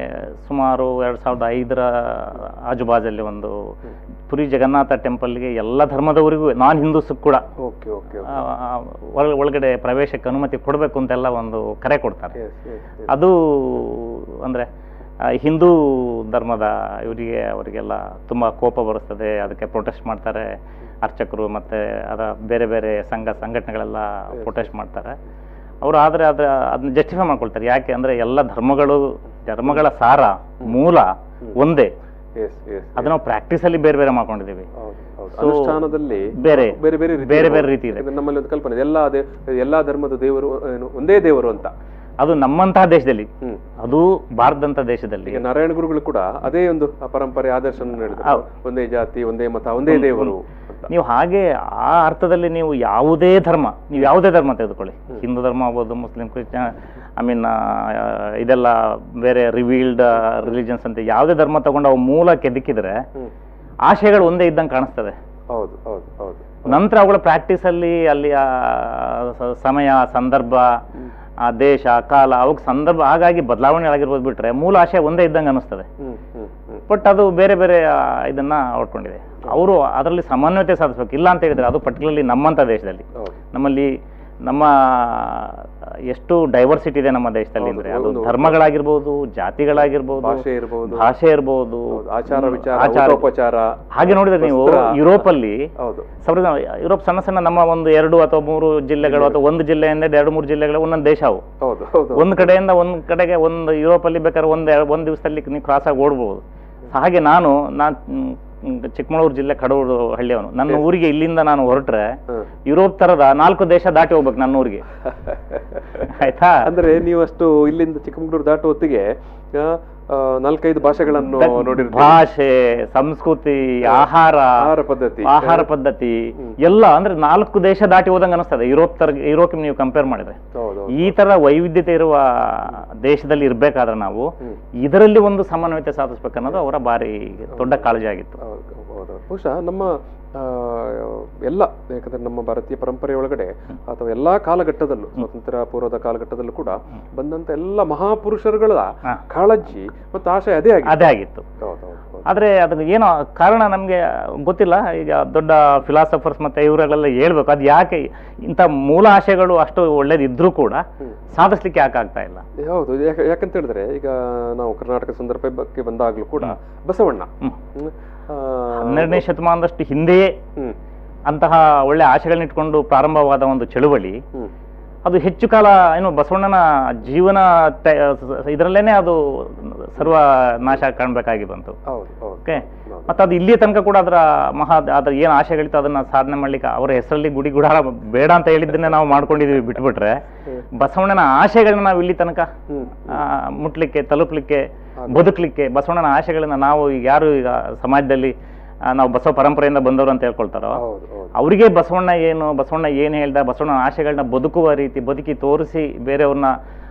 ಸುಮಾರು ಎರಡು ಸಾವಿರದ ಐದರ ಆಜುಬಾಜಲ್ಲಿ ಒಂದು ಪುರಿ ಜಗನ್ನಾಥ ಟೆಂಪಲ್ಗೆ ಎಲ್ಲ ಧರ್ಮದವರಿಗೂ ನಾನ್ ಹಿಂದೂಸ್ ಕೂಡ ಓಕೆ ಓಕೆ ಆ, ಆ, ಒಳ- ಒಳಗಡೆ ಪ್ರವೇಶಕ್ಕೆ ಅನುಮತಿ ಕೊಡಬೇಕು ಅಂತೆಲ್ಲ ಒಂದು ಕರೆ ಕೊಡ್ತಾರೆ ಎಸ್ ಎಸ್ ಅದು ಅಂದರೆ ಹಿಂದೂ ಧರ್ಮದ ಇವರಿಗೆ ಅವರಿಗೆಲ್ಲ ತುಂಬ ಕೋಪ ಬರುತ್ತದೆ ಅದಕ್ಕೆ ಪ್ರೊಟೆಸ್ಟ್ ಮಾಡ್ತಾರೆ ಅರ್ಚಕರು ಮತ್ತು ಅದ ಬೇರೆ ಬೇರೆ ಸಂಘ ಸಂಘಟನೆಗಳೆಲ್ಲ ಪ್ರೊಟೆಸ್ಟ್ ಮಾಡ್ತಾರೆ ಅವರು ಆದರೆ ಅದ್ರ ಅದನ್ನ ಜಸ್ಟಿಫೈ ಮಾಡ್ಕೊಳ್ತಾರೆ ಯಾಕೆ ಅಂದರೆ ಎಲ್ಲ ಧರ್ಮಗಳು ಧರ್ಮಗಳ ಸಾರ ಮೂಲ ಒಂದೇ ಎಸ್ ಎಸ್ ಅದು ನಾವು ಪ್ರಾಕ್ಟೀಸಲ್ಲಿ ಬೇರೆ ಬೇರೆ ಮಾಡ್ಕೊಂಡಿದ್ದೀವಿ ಹೌದು ಹೌದು So, ಅನುಷ್ಠಾನದಲ್ಲಿ ಬೇರೆ ಬೇರೆ ಬೇರೆ ರೀತಿ ಬೇರೆ ಬೇರೆ ಇರ್ಬೋದು. ರೀತಿ ಇದೆ ಯಾಕಂದ್ರೆ ನಮ್ಮಲ್ಲಿ ಒಂದು ಕಲ್ಪನೆ ಇದೆ ಎಲ್ಲಾ ದೇ ಎಲ್ಲಾ ಧರ್ಮದ ದೇವರು ಏನು ಒಂದೇ ದೇವರು ಅಂತ ಅದು ನಮ್ಮಂತಹ ದೇಶದಲ್ಲಿ ಹ್ಮ್ ಅದು ಭಾರತದಂಥ ದೇಶದಲ್ಲಿ ಈಗ ನಾರಾಯಣ ಗುರುಗಳು ಕೂಡ ಅದೇ ಒಂದು ಆ ಪರಂಪರೆ ಆದರ್ಶವನ್ನು ಹೇಳಿದ್ರು ಒಂದೇ ಜಾತಿ ಒಂದೇ ಮತ ಒಂದೇ ದೇವರು ಅಂತ ನೀವು ಹಾಗೆ ಆ ಅರ್ಥದಲ್ಲಿ ನೀವು ಯಾವುದೇ ಧರ್ಮ ನೀವು ಯಾವುದೇ ಧರ್ಮ ತೆಗೆದುಕೊಳ್ಳಿ ಹಿಂದೂ ಧರ್ಮ ಆಗ್ಬೋದು ಮುಸ್ಲಿಂ ಕ್ರಿಶ್ಚಿಯನ್ ಐ ಮೀನ್ ಇದೆಲ್ಲ ಬೇರೆ ರಿವೀಲ್ಡ್ ರಿಲಿಜನ್ಸ್ ಅಂತ ಯಾವುದೇ ಧರ್ಮ ತಗೊಂಡು ಅವು ಮೂಲ ಕೆದಕಿದ್ರೆ ಹ್ಮ್ ಆಶಯಗಳು ಒಂದೇ ಇದ್ದಂಗೆ ಕಾಣಿಸ್ತದೆ ಹೌದು ಹೌದು ಹೌದು ನಂತರ ಅವುಗಳ ಪ್ರಾಕ್ಟೀಸಲ್ಲಿ ಅಲ್ಲಿ ಆ ಸ- ಸಮಯ ಸಂದರ್ಭ ಆ ದೇಶ ಕಾಲ ಅವಕ್ಕೆ ಸಂದರ್ಭ ಹಾಗಾಗಿ ಬದಲಾವಣೆ ಆಗಿರ್ಬೋದು ಬಿಟ್ರೆ ಮೂಲ ಆಶಯ ಒಂದೇ ಇದ್ದಂಗೆ ಅನಿಸ್ತದೆ ಹ್ಮ್ ಹ್ಮ್ ಹ್ಮ್ ಬಟ್ ಅದು ಬೇರೆ ಬೇರೆ ಆ, ಇದನ್ನ ಹೊಡ್ಕೊಂಡಿದೆ ಅವರು ಅದರಲ್ಲಿ ಸಮನ್ವಯತೆ ಸಾಧಿಸ್ಬೇಕು ಇಲ್ಲ ಅಂತ ಹೇಳಿದ್ರೆ ಅದು ಪರ್ಟಿಕ್ಯುಲರ್ಲಿ ನಮ್ಮಂಥ ದೇಶದಲ್ಲಿ ಹೌದು ನಮ್ಮಲ್ಲಿ ನಮ್ಮ ಎಷ್ಟು ಡೈವರ್ಸಿಟಿ ಇದೆ ನಮ್ಮ ದೇಶದಲ್ಲಿ ಹೌದು, ಅಂದ್ರೆ ಅದು ಒಂದು- ಧರ್ಮಗಳಾಗಿರ್ಬೋದು ಜಾತಿಗಳಾಗಿರ್ಬೋದು ಭಾಷೆ ಇರ್ಬೋದು ಭಾಷೆ ಇರ್ಬೋದು ಹೌದು, ಆಚಾರ ವಿಚಾರ ಆಚಾರ ಊಟೋಪಚಾರ ಹಾಗೆ ನೋಡಿದ್ರೆ ನೀವು ವಸ್ತ್ರ. ಯುರೋಪ್ ಅಲ್ಲಿ ಹೌದು ಸಾವಿರದ ಯುರೋಪ್ ಸಣ್ಣ ಸಣ್ಣ ನಮ್ಮ ಒಂದು ಎರಡು ಅಥವಾ ಮೂರು ಜಿಲ್ಲೆಗಳು ಅಥವಾ ಒಂದು ಜಿಲ್ಲೆಯಿಂದ ಎರಡು ಮೂರು ಜಿಲ್ಲೆಗಳು ಒಂದೊಂದು ದೇಶ ಅವು ಹೌದು ಹೌದು ಒಂದು ಕಡೆಯಿಂದ ಒಂದು ಕಡೆಗೆ ಒಂದು ಯುರೋಪಲ್ಲಿ ಬೇಕಾದ್ರೆ ಒಂದು ಒಂದು ದಿವಸದಲ್ಲಿ ನೀವು ಕ್ರಾಸ್ ಆಗಿ ಓಡ್ಬೋದು ಹಾಗೆ ನಾನು ನಾನು ಚಿಕ್ಕಮಗಳೂರು ಜಿಲ್ಲೆ ಕಡೂರು ಹಳ್ಳಿಯವನು ನನ್ನ ಊರಿಗೆ ಇಲ್ಲಿಂದ ನಾನು ಹೊರಟ್ರೆ ಹ್ಮ್. ಯುರೋಪ್ ತರದ ನಾಲ್ಕು ದೇಶ ದಾಟಿ ಹೋಗ್ಬೇಕು ನನ್ನ ಊರಿಗೆ ಆಯ್ತಾ ಅಂದ್ರೆ ನೀವು ಅಷ್ಟು ಇಲ್ಲಿಂದ ಚಿಕ್ಕಮಗಳೂರು ದಾಟೋ ಹೊತ್ತಿಗೆ ಆ, ಆ, ನಾಲ್ಕೈದು ಭಾಷೆಗಳನ್ನು ನೋಡಿರ್ತೀರಿ ಭಾಷೆ ಸಂಸ್ಕೃತಿ ಆಹಾರ ಆಹಾರ ಪದ್ಧತಿ ಆಹಾರ ಪದ್ಧತಿ ಎಲ್ಲ ಅಂದ್ರೆ ನಾಲ್ಕು ದೇಶ ದಾಟಿ ಹೋದಂಗೆ ಅನಿಸ್ತದೆ ಯುರೋಪ್ ತರ ಯುರೋಪ್ ನೀವು ಕಂಪೇರ್ ಮಾಡಿದ್ರೆ ಹೌದು ಈ ತರ ವೈವಿಧ್ಯತೆ ಇರುವ ದೇಶದಲ್ಲಿ ಇರ್ಬೇಕಾದ್ರೆ ನಾವು ಹ್ಮ್. ಇದರಲ್ಲಿ ಒಂದು ಸಮನ್ವಯತೆ ಸಾಧಿಸ್ಬೇಕನ್ನೋದು ಅವರ ಬಾರಿ ದೊಡ್ಡ ಕಾಳಜಿ ಆಗಿತ್ತು ಹೌದು, ಹೌದು. ಬಹುಶಃ ನಮ್ಮ ಆ, ಎಲ್ಲ ಯಾಕಂದ್ರೆ ನಮ್ಮ ಭಾರತೀಯ ಪರಂಪರೆ ಒಳಗಡೆ ಅಥವಾ ಎಲ್ಲಾ ಕಾಲಘಟ್ಟದಲ್ಲೂ ಸ್ವಾತಂತ್ರ್ಯ ಪೂರ್ವದ ಕಾಲಘಟ್ಟದಲ್ಲೂ ಕೂಡ ಬಂದಂತ ಎಲ್ಲ ಮಹಾಪುರುಷರುಗಳ ಹಾ. ಕಾಳಜಿ ಮತ್ತು ಆಶಯ ಅದೇ ಆಗಿದೆ ಅದೇ ಆಗಿತ್ತು ಹೌದು ಹೌದು ಹೌದು ಆದ್ರೆ ಅದಕ್ಕೆ ಏನೋ ಕಾರಣ ನಮ್ಗೆ ಗೊತ್ತಿಲ್ಲ ಈಗ ದೊಡ್ಡ ಫಿಲಾಸಫರ್ಸ್ ಮತ್ತೆ ಇವರೆಲ್ಲ ಹೇಳ್ಬೇಕು ಅದು ಯಾಕೆ ಇಂಥ ಮೂಲ ಆಶಯಗಳು ಅಷ್ಟು ಒಳ್ಳೇದಿದ್ರೂ ಕೂಡ ಸಾಧಿಸ್ಲಿಕ್ಕೆ ಯಾಕೆ ಆಗ್ತಾ ಇಲ್ಲ ಹೌದು ಯಾಕ- ಯಾಕಂತ ಹೇಳಿದ್ರೆ ಈಗ ನಾವು ಕರ್ನಾಟಕ ಸಂದರ್ಭಕ್ಕೆ ಬಂದಾಗಲೂ ಕೂಡ ಬಸವಣ್ಣ ಹ್ಮ್. ಹ್ಮ್. ಆ, ಹನ್ನೆರಡನೇ ಶತಮಾನದಷ್ಟು ಹಿಂದೆಯೇ ಹ್ಮ್ ಅಂತಹ ಒಳ್ಳೆ ಆಶೆಗಳನ್ನ ಇಟ್ಕೊಂಡು ಪ್ರಾರಂಭವಾದ ಒಂದು ಚಳುವಳಿ ಹ್ಮ್ ಅದು ಹೆಚ್ಚು ಕಾಲ ಏನು ಬಸವಣ್ಣನ ಜೀವನ ಇದರಲ್ಲೇನೆ ಅದು ಸರ್ವ ನಾಶ ಕಾಣಬೇಕಾಗಿ ಬಂತು ಹೌದು ಹೌದು ಓಕೆ ಹೌದು. ಮತ್ತು ಅದು ಇಲ್ಲಿಯ ತನಕ ಕೂಡ ಅದರ ಮಹಾ ಅದರ ಏನು ಆಶೆಗಳಿತ್ತು ಅದನ್ನ ಸಾಧನೆ ಮಾಡ್ಲಿಕ್ಕೆ ಅವರ ಹೆಸರಲ್ಲಿ ಗುಡಿ ಗುಡಾರ ಬೇಡ ಅಂತ ಹೇಳಿದ್ದನ್ನೇ ನಾವು ಮಾಡ್ಕೊಂಡಿದೀವಿ ಬಿಟ್ಬಿಟ್ರೆ ಬಸವಣ್ಣನ ಆಶೆಗಳನ್ನ ನಾವು ಇಲ್ಲಿ ತನಕ ಹ್ಮ್ ಆ, ಮುಟ್ಲಿಕ್ಕೆ ತಲುಪಲಿಕ್ಕೆ ಬದುಕಲಿಕ್ಕೆ ಬಸವಣ್ಣನ ಆಶೆಗಳನ್ನ ನಾವು ಈಗ ಯಾರು ಈಗ ಸಮಾಜದಲ್ಲಿ ಆ, ನಾವು ಬಸವ ಪರಂಪರೆಯಿಂದ ಬಂದವರು ಅಂತ ಹೇಳ್ಕೊಳ್ತಾರೋ ಹೌದು ಹೌದು ಅವರಿಗೆ ಬಸವಣ್ಣ ಏನು ಬಸವಣ್ಣ ಏನು ಹೇಳ್ದ ಬಸವಣ್ಣನ ಆಶೆಗಳನ್ನ ಬದುಕುವ ರೀತಿ ಬದುಕಿ ತೋರಿಸಿ ಬೇರೆಯವ್ರನ್ನ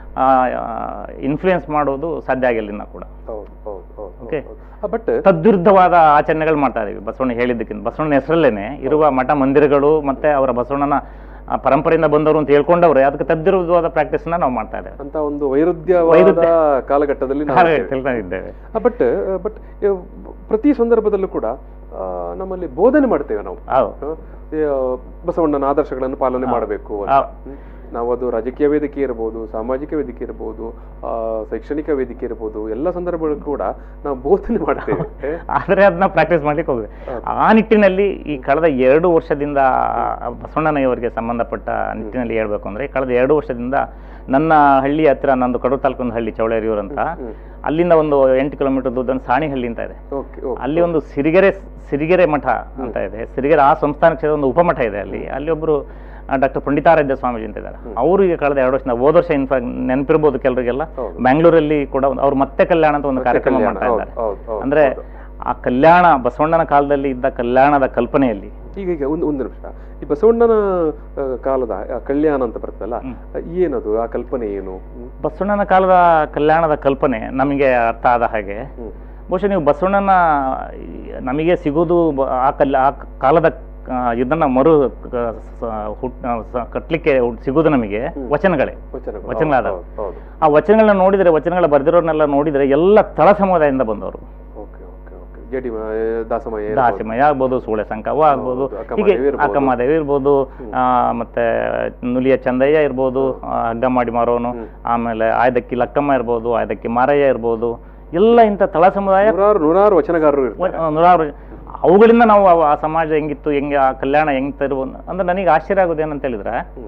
ಇನ್ಫ್ಲೂಯೆನ್ಸ್ ಮಾಡೋದು ಸಾಧ್ಯ ಆಗಿಲ್ಲ ಇನ್ನ ಕೂಡ ಹೌದು ಹೌದು ಹೌದು Okay. ಬಟ್ ತದ್ವಿರುದ್ಧವಾದ ಆಚರಣೆಗಳು ಮಾಡ್ತಾ ಇದೀವಿ ಬಸವಣ್ಣ ಹೇಳಿದ್ದಕ್ಕಿಂತ ಬಸವಣ್ಣನ ಹೆಸರಲ್ಲೇನೆ ಇರುವ ಮಠ ಮಂದಿರಗಳು ಮತ್ತೆ ಅವರ ಬಸವಣ್ಣನ ಆ, ಪರಂಪರೆಯಿಂದ ಬಂದವರು ಅಂತ ಹೇಳ್ಕೊಂಡವ್ರೆ ಅದಕ್ಕೆ ತದ್ವಿರುದ್ಧವಾದ ಪ್ರಾಕ್ಟೀಸ್ನ ನಾವು ಮಾಡ್ತಾ ಇದ್ದೇವೆ ಅಂತ ಒಂದು ವೈರುಧ್ಯವಾದ ವೈರುಧ್ಯ. ಕಾಲಘಟ್ಟದಲ್ಲಿ ನಾವು ಇದ್ದೇವೆ. ತಿಳ್ಕೊಂಡಿದ್ದೇವೆ ಬಟ್ ಬಟ್ ಪ್ರತಿ ಸಂದರ್ಭದಲ್ಲೂ ಕೂಡ ಆ, ನಮ್ಮಲ್ಲಿ ಬೋಧನೆ ಮಾಡ್ತೇವೆ ನಾವು ಹೌದು ಆ, ಈ, ಆ, ಬಸವಣ್ಣನ ಆದರ್ಶಗಳನ್ನು ಪಾಲನೆ ಮಾಡಬೇಕು ಅಂತ ಹೌದು. ಹ್ಮ್. ನಾವು ಅದು ರಾಜಕೀಯ ವೇದಿಕೆ ಇರ್ಬೋದು ಸಾಮಾಜಿಕ ವೇದಿಕೆ ಇರ್ಬೋದು ಆ, ಶೈಕ್ಷಣಿಕ ವೇದಿಕೆ ಇರ್ಬೋದು ಎಲ್ಲ ಸಂದರ್ಭಗಳು ಕೂಡ ನಾವು ಬೋಧನೆ ಮಾಡ್ತೇವೆ ಆದರೆ ಅದನ್ನ ಪ್ರಾಕ್ಟೀಸ್ ಮಾಡ್ಲಿಕ್ಕೆ ಹೋಗಿದೆ ಆ ನಿಟ್ಟಿನಲ್ಲಿ ಈ ಕಳೆದ ಎರಡು ವರ್ಷದಿಂದ ಬಸವಣ್ಣನವರಿಗೆ ಸಂಬಂಧಪಟ್ಟ ನಿಟ್ಟಿನಲ್ಲಿ ಹೇಳ್ಬೇಕು ಅಂದ್ರೆ ಕಳೆದ ಎರಡು ವರ್ಷದಿಂದ ನನ್ನ ಹಳ್ಳಿ ಹತ್ರ ನಂದು ಕಡೂರು ತಾಲೂಕಿನ ಹಳ್ಳಿ ಚೌಳೇರಿಯೂರ್ ಅಂತ ಅಲ್ಲಿಂದ ಒಂದು ಎಂಟು ಕಿಲೋಮೀಟರ್ ದೂರದ ಸಾಣಿಹಳ್ಳಿ ಅಂತ ಇದೆ ಓಕೆ ಅಲ್ಲಿ ಒಂದು ಸಿರಿಗೆರೆ ಸಿರಿಗೆರೆ ಮಠ ಅಂತ ಇದೆ ಸಿರಿಗೆರೆ ಆ ಸಂಸ್ಥಾನ ಕ್ಷೇತ್ರದ ಒಂದು ಉಪಮಠ ಇದೆ ಅಲ್ಲಿ ಅಲ್ಲಿ ಒಬ್ಬರು ಡಾಕ್ಟರ್ ಪಂಡಿತಾರಾಧ್ಯ ಸ್ವಾಮೀಜಿ ಅಂತ ಇದ್ದಾರೆ ಅವರು ಈಗ ಕಳೆದ ಎರಡು ವರ್ಷದಿಂದ ಹೋದ ವರ್ಷ ಇನ್ಫ್ಯಾಕ್ಟ್ ನೆನಪಿರ್ಬೋದು ಕೆಲವರಿಗೆಲ್ಲ ಹೌದು. ಬ್ಯಾಂಗ್ಳೂರಲ್ಲಿ ಕೂಡ ಒಂದು- ಅವ್ರು ಮತ್ತೆ ಕಲ್ಯಾಣ ಅಂತ ಒಂದು ಮತ್ತೆ ಕಾರ್ಯಕ್ರಮ ಕಲ್ಯಾಣ, ಮಾಡ್ತಾ ಹೌದು, ಇದ್ದಾರೆ ಹೌದು, ಹೌದು, ಅಂದ್ರೆ ಹೌದು. ಆ ಕಲ್ಯಾಣ ಬಸವಣ್ಣನ ಕಾಲದಲ್ಲಿ ಇದ್ದ ಕಲ್ಯಾಣದ ಕಲ್ಪನೆಯಲ್ಲಿ ಈಗ ಈಗ ಒಂದು ಒಂದು ನಿಮಿಷ ಈ ಬಸವಣ್ಣನ ಆ, ಕಾಲದ ಆ ಕಲ್ಯಾಣ ಅಂತ ಬರ್ತದಲ್ಲ ಏನದು ಆ ಕಲ್ಪನೆ ಏನು ಹ್ಮ್. ಬಸವಣ್ಣನ ಕಾಲದ ಕಲ್ಯಾಣದ ಕಲ್ಪನೆ ನಮಗೆ ಅರ್ಥ ಆದ ಹಾಗೆ ಹ್ಮ್. ಬಹುಶಃ ನೀವು ಬಸವಣ್ಣನ ಈ ನಮಗೆ ಸಿಗೋದು ಬ- ಆ ಕಲ್ ಆ ಕಾಲದ ಆ, ಇದನ್ನ ಮರು ಕ- ಸ- ಹುಟ್ ಆ, ಸ- ಕಟ್ಲಿಕ್ಕೆ ಸಿಗೋದು ನಮಗೆ ವಚನಗಳೇ ವಚನಗಳು. ವಚನಗಳಾದ ಹೌದು, ಹೌದು ಆ ವಚನಗಳನ್ನ ನೋಡಿದರೆ ವಚನಗಳ ಬರೆದಿರೋರ್ನೆಲ್ಲ ನೋಡಿದರೆ ಎಲ್ಲ ತಳ ಸಮುದಾಯದಿಂದ ಬಂದವರು ಓಕೆ ಓಕೆ ಓಕೆ ಜಡಿ ದಾಸಮಯ ಇರ್ಬೋದು. ದಾಸಿಮಯ್ಯ ಆಗ್ಬೋದು ಸೂಳೆ ಸಂಕವ ಆಗ್ಬೋದು ಹೌದು, ಹೀಗೆ ಅಕ್ಕಮಹಾದೇವಿ ಇರ್ಬೋದು. ಅಕ್ಕಮಹಾದೇವಿ ಇರ್ಬೋದು ಆ, ಮತ್ತೆ ನುಲಿಯ ಚಂದಯ್ಯ ಇರ್ಬೋದು ಆ, ಹಗ್ಗ ಮಾಡಿ ಮಾರೋನು ಆಮೇಲೆ ಆಯ್ದಕ್ಕಿ ಲಕ್ಕಮ್ಮ ಇರ್ಬೋದು ಆಯ್ದಕ್ಕಿ ಮಾರಯ್ಯ ಇರ್ಬೋದು ಎಲ್ಲ ಇಂಥ ತಳ ಸಮುದಾಯ ನೂರಾರು ನೂರಾರು ವಚನಗಾರರು ಇರ್ತಾರೆ ವ- ನೂರಾರು ಅವುಗಳಿಂದ ನಾವು ಆ- ಆ ಸಮಾಜ ಹೆಂಗಿತ್ತು ಹೆಂಗೆ ಆ ಕಲ್ಯಾಣ ಹೆಂಗ್ ತರುವ ಅಂದ್ರೆ ನನಗೆ ಆಶ್ಚರ್ಯ ಆಗೋದು ಏನಂತ ಹೇಳಿದ್ರೆ ಹ್ಮ್.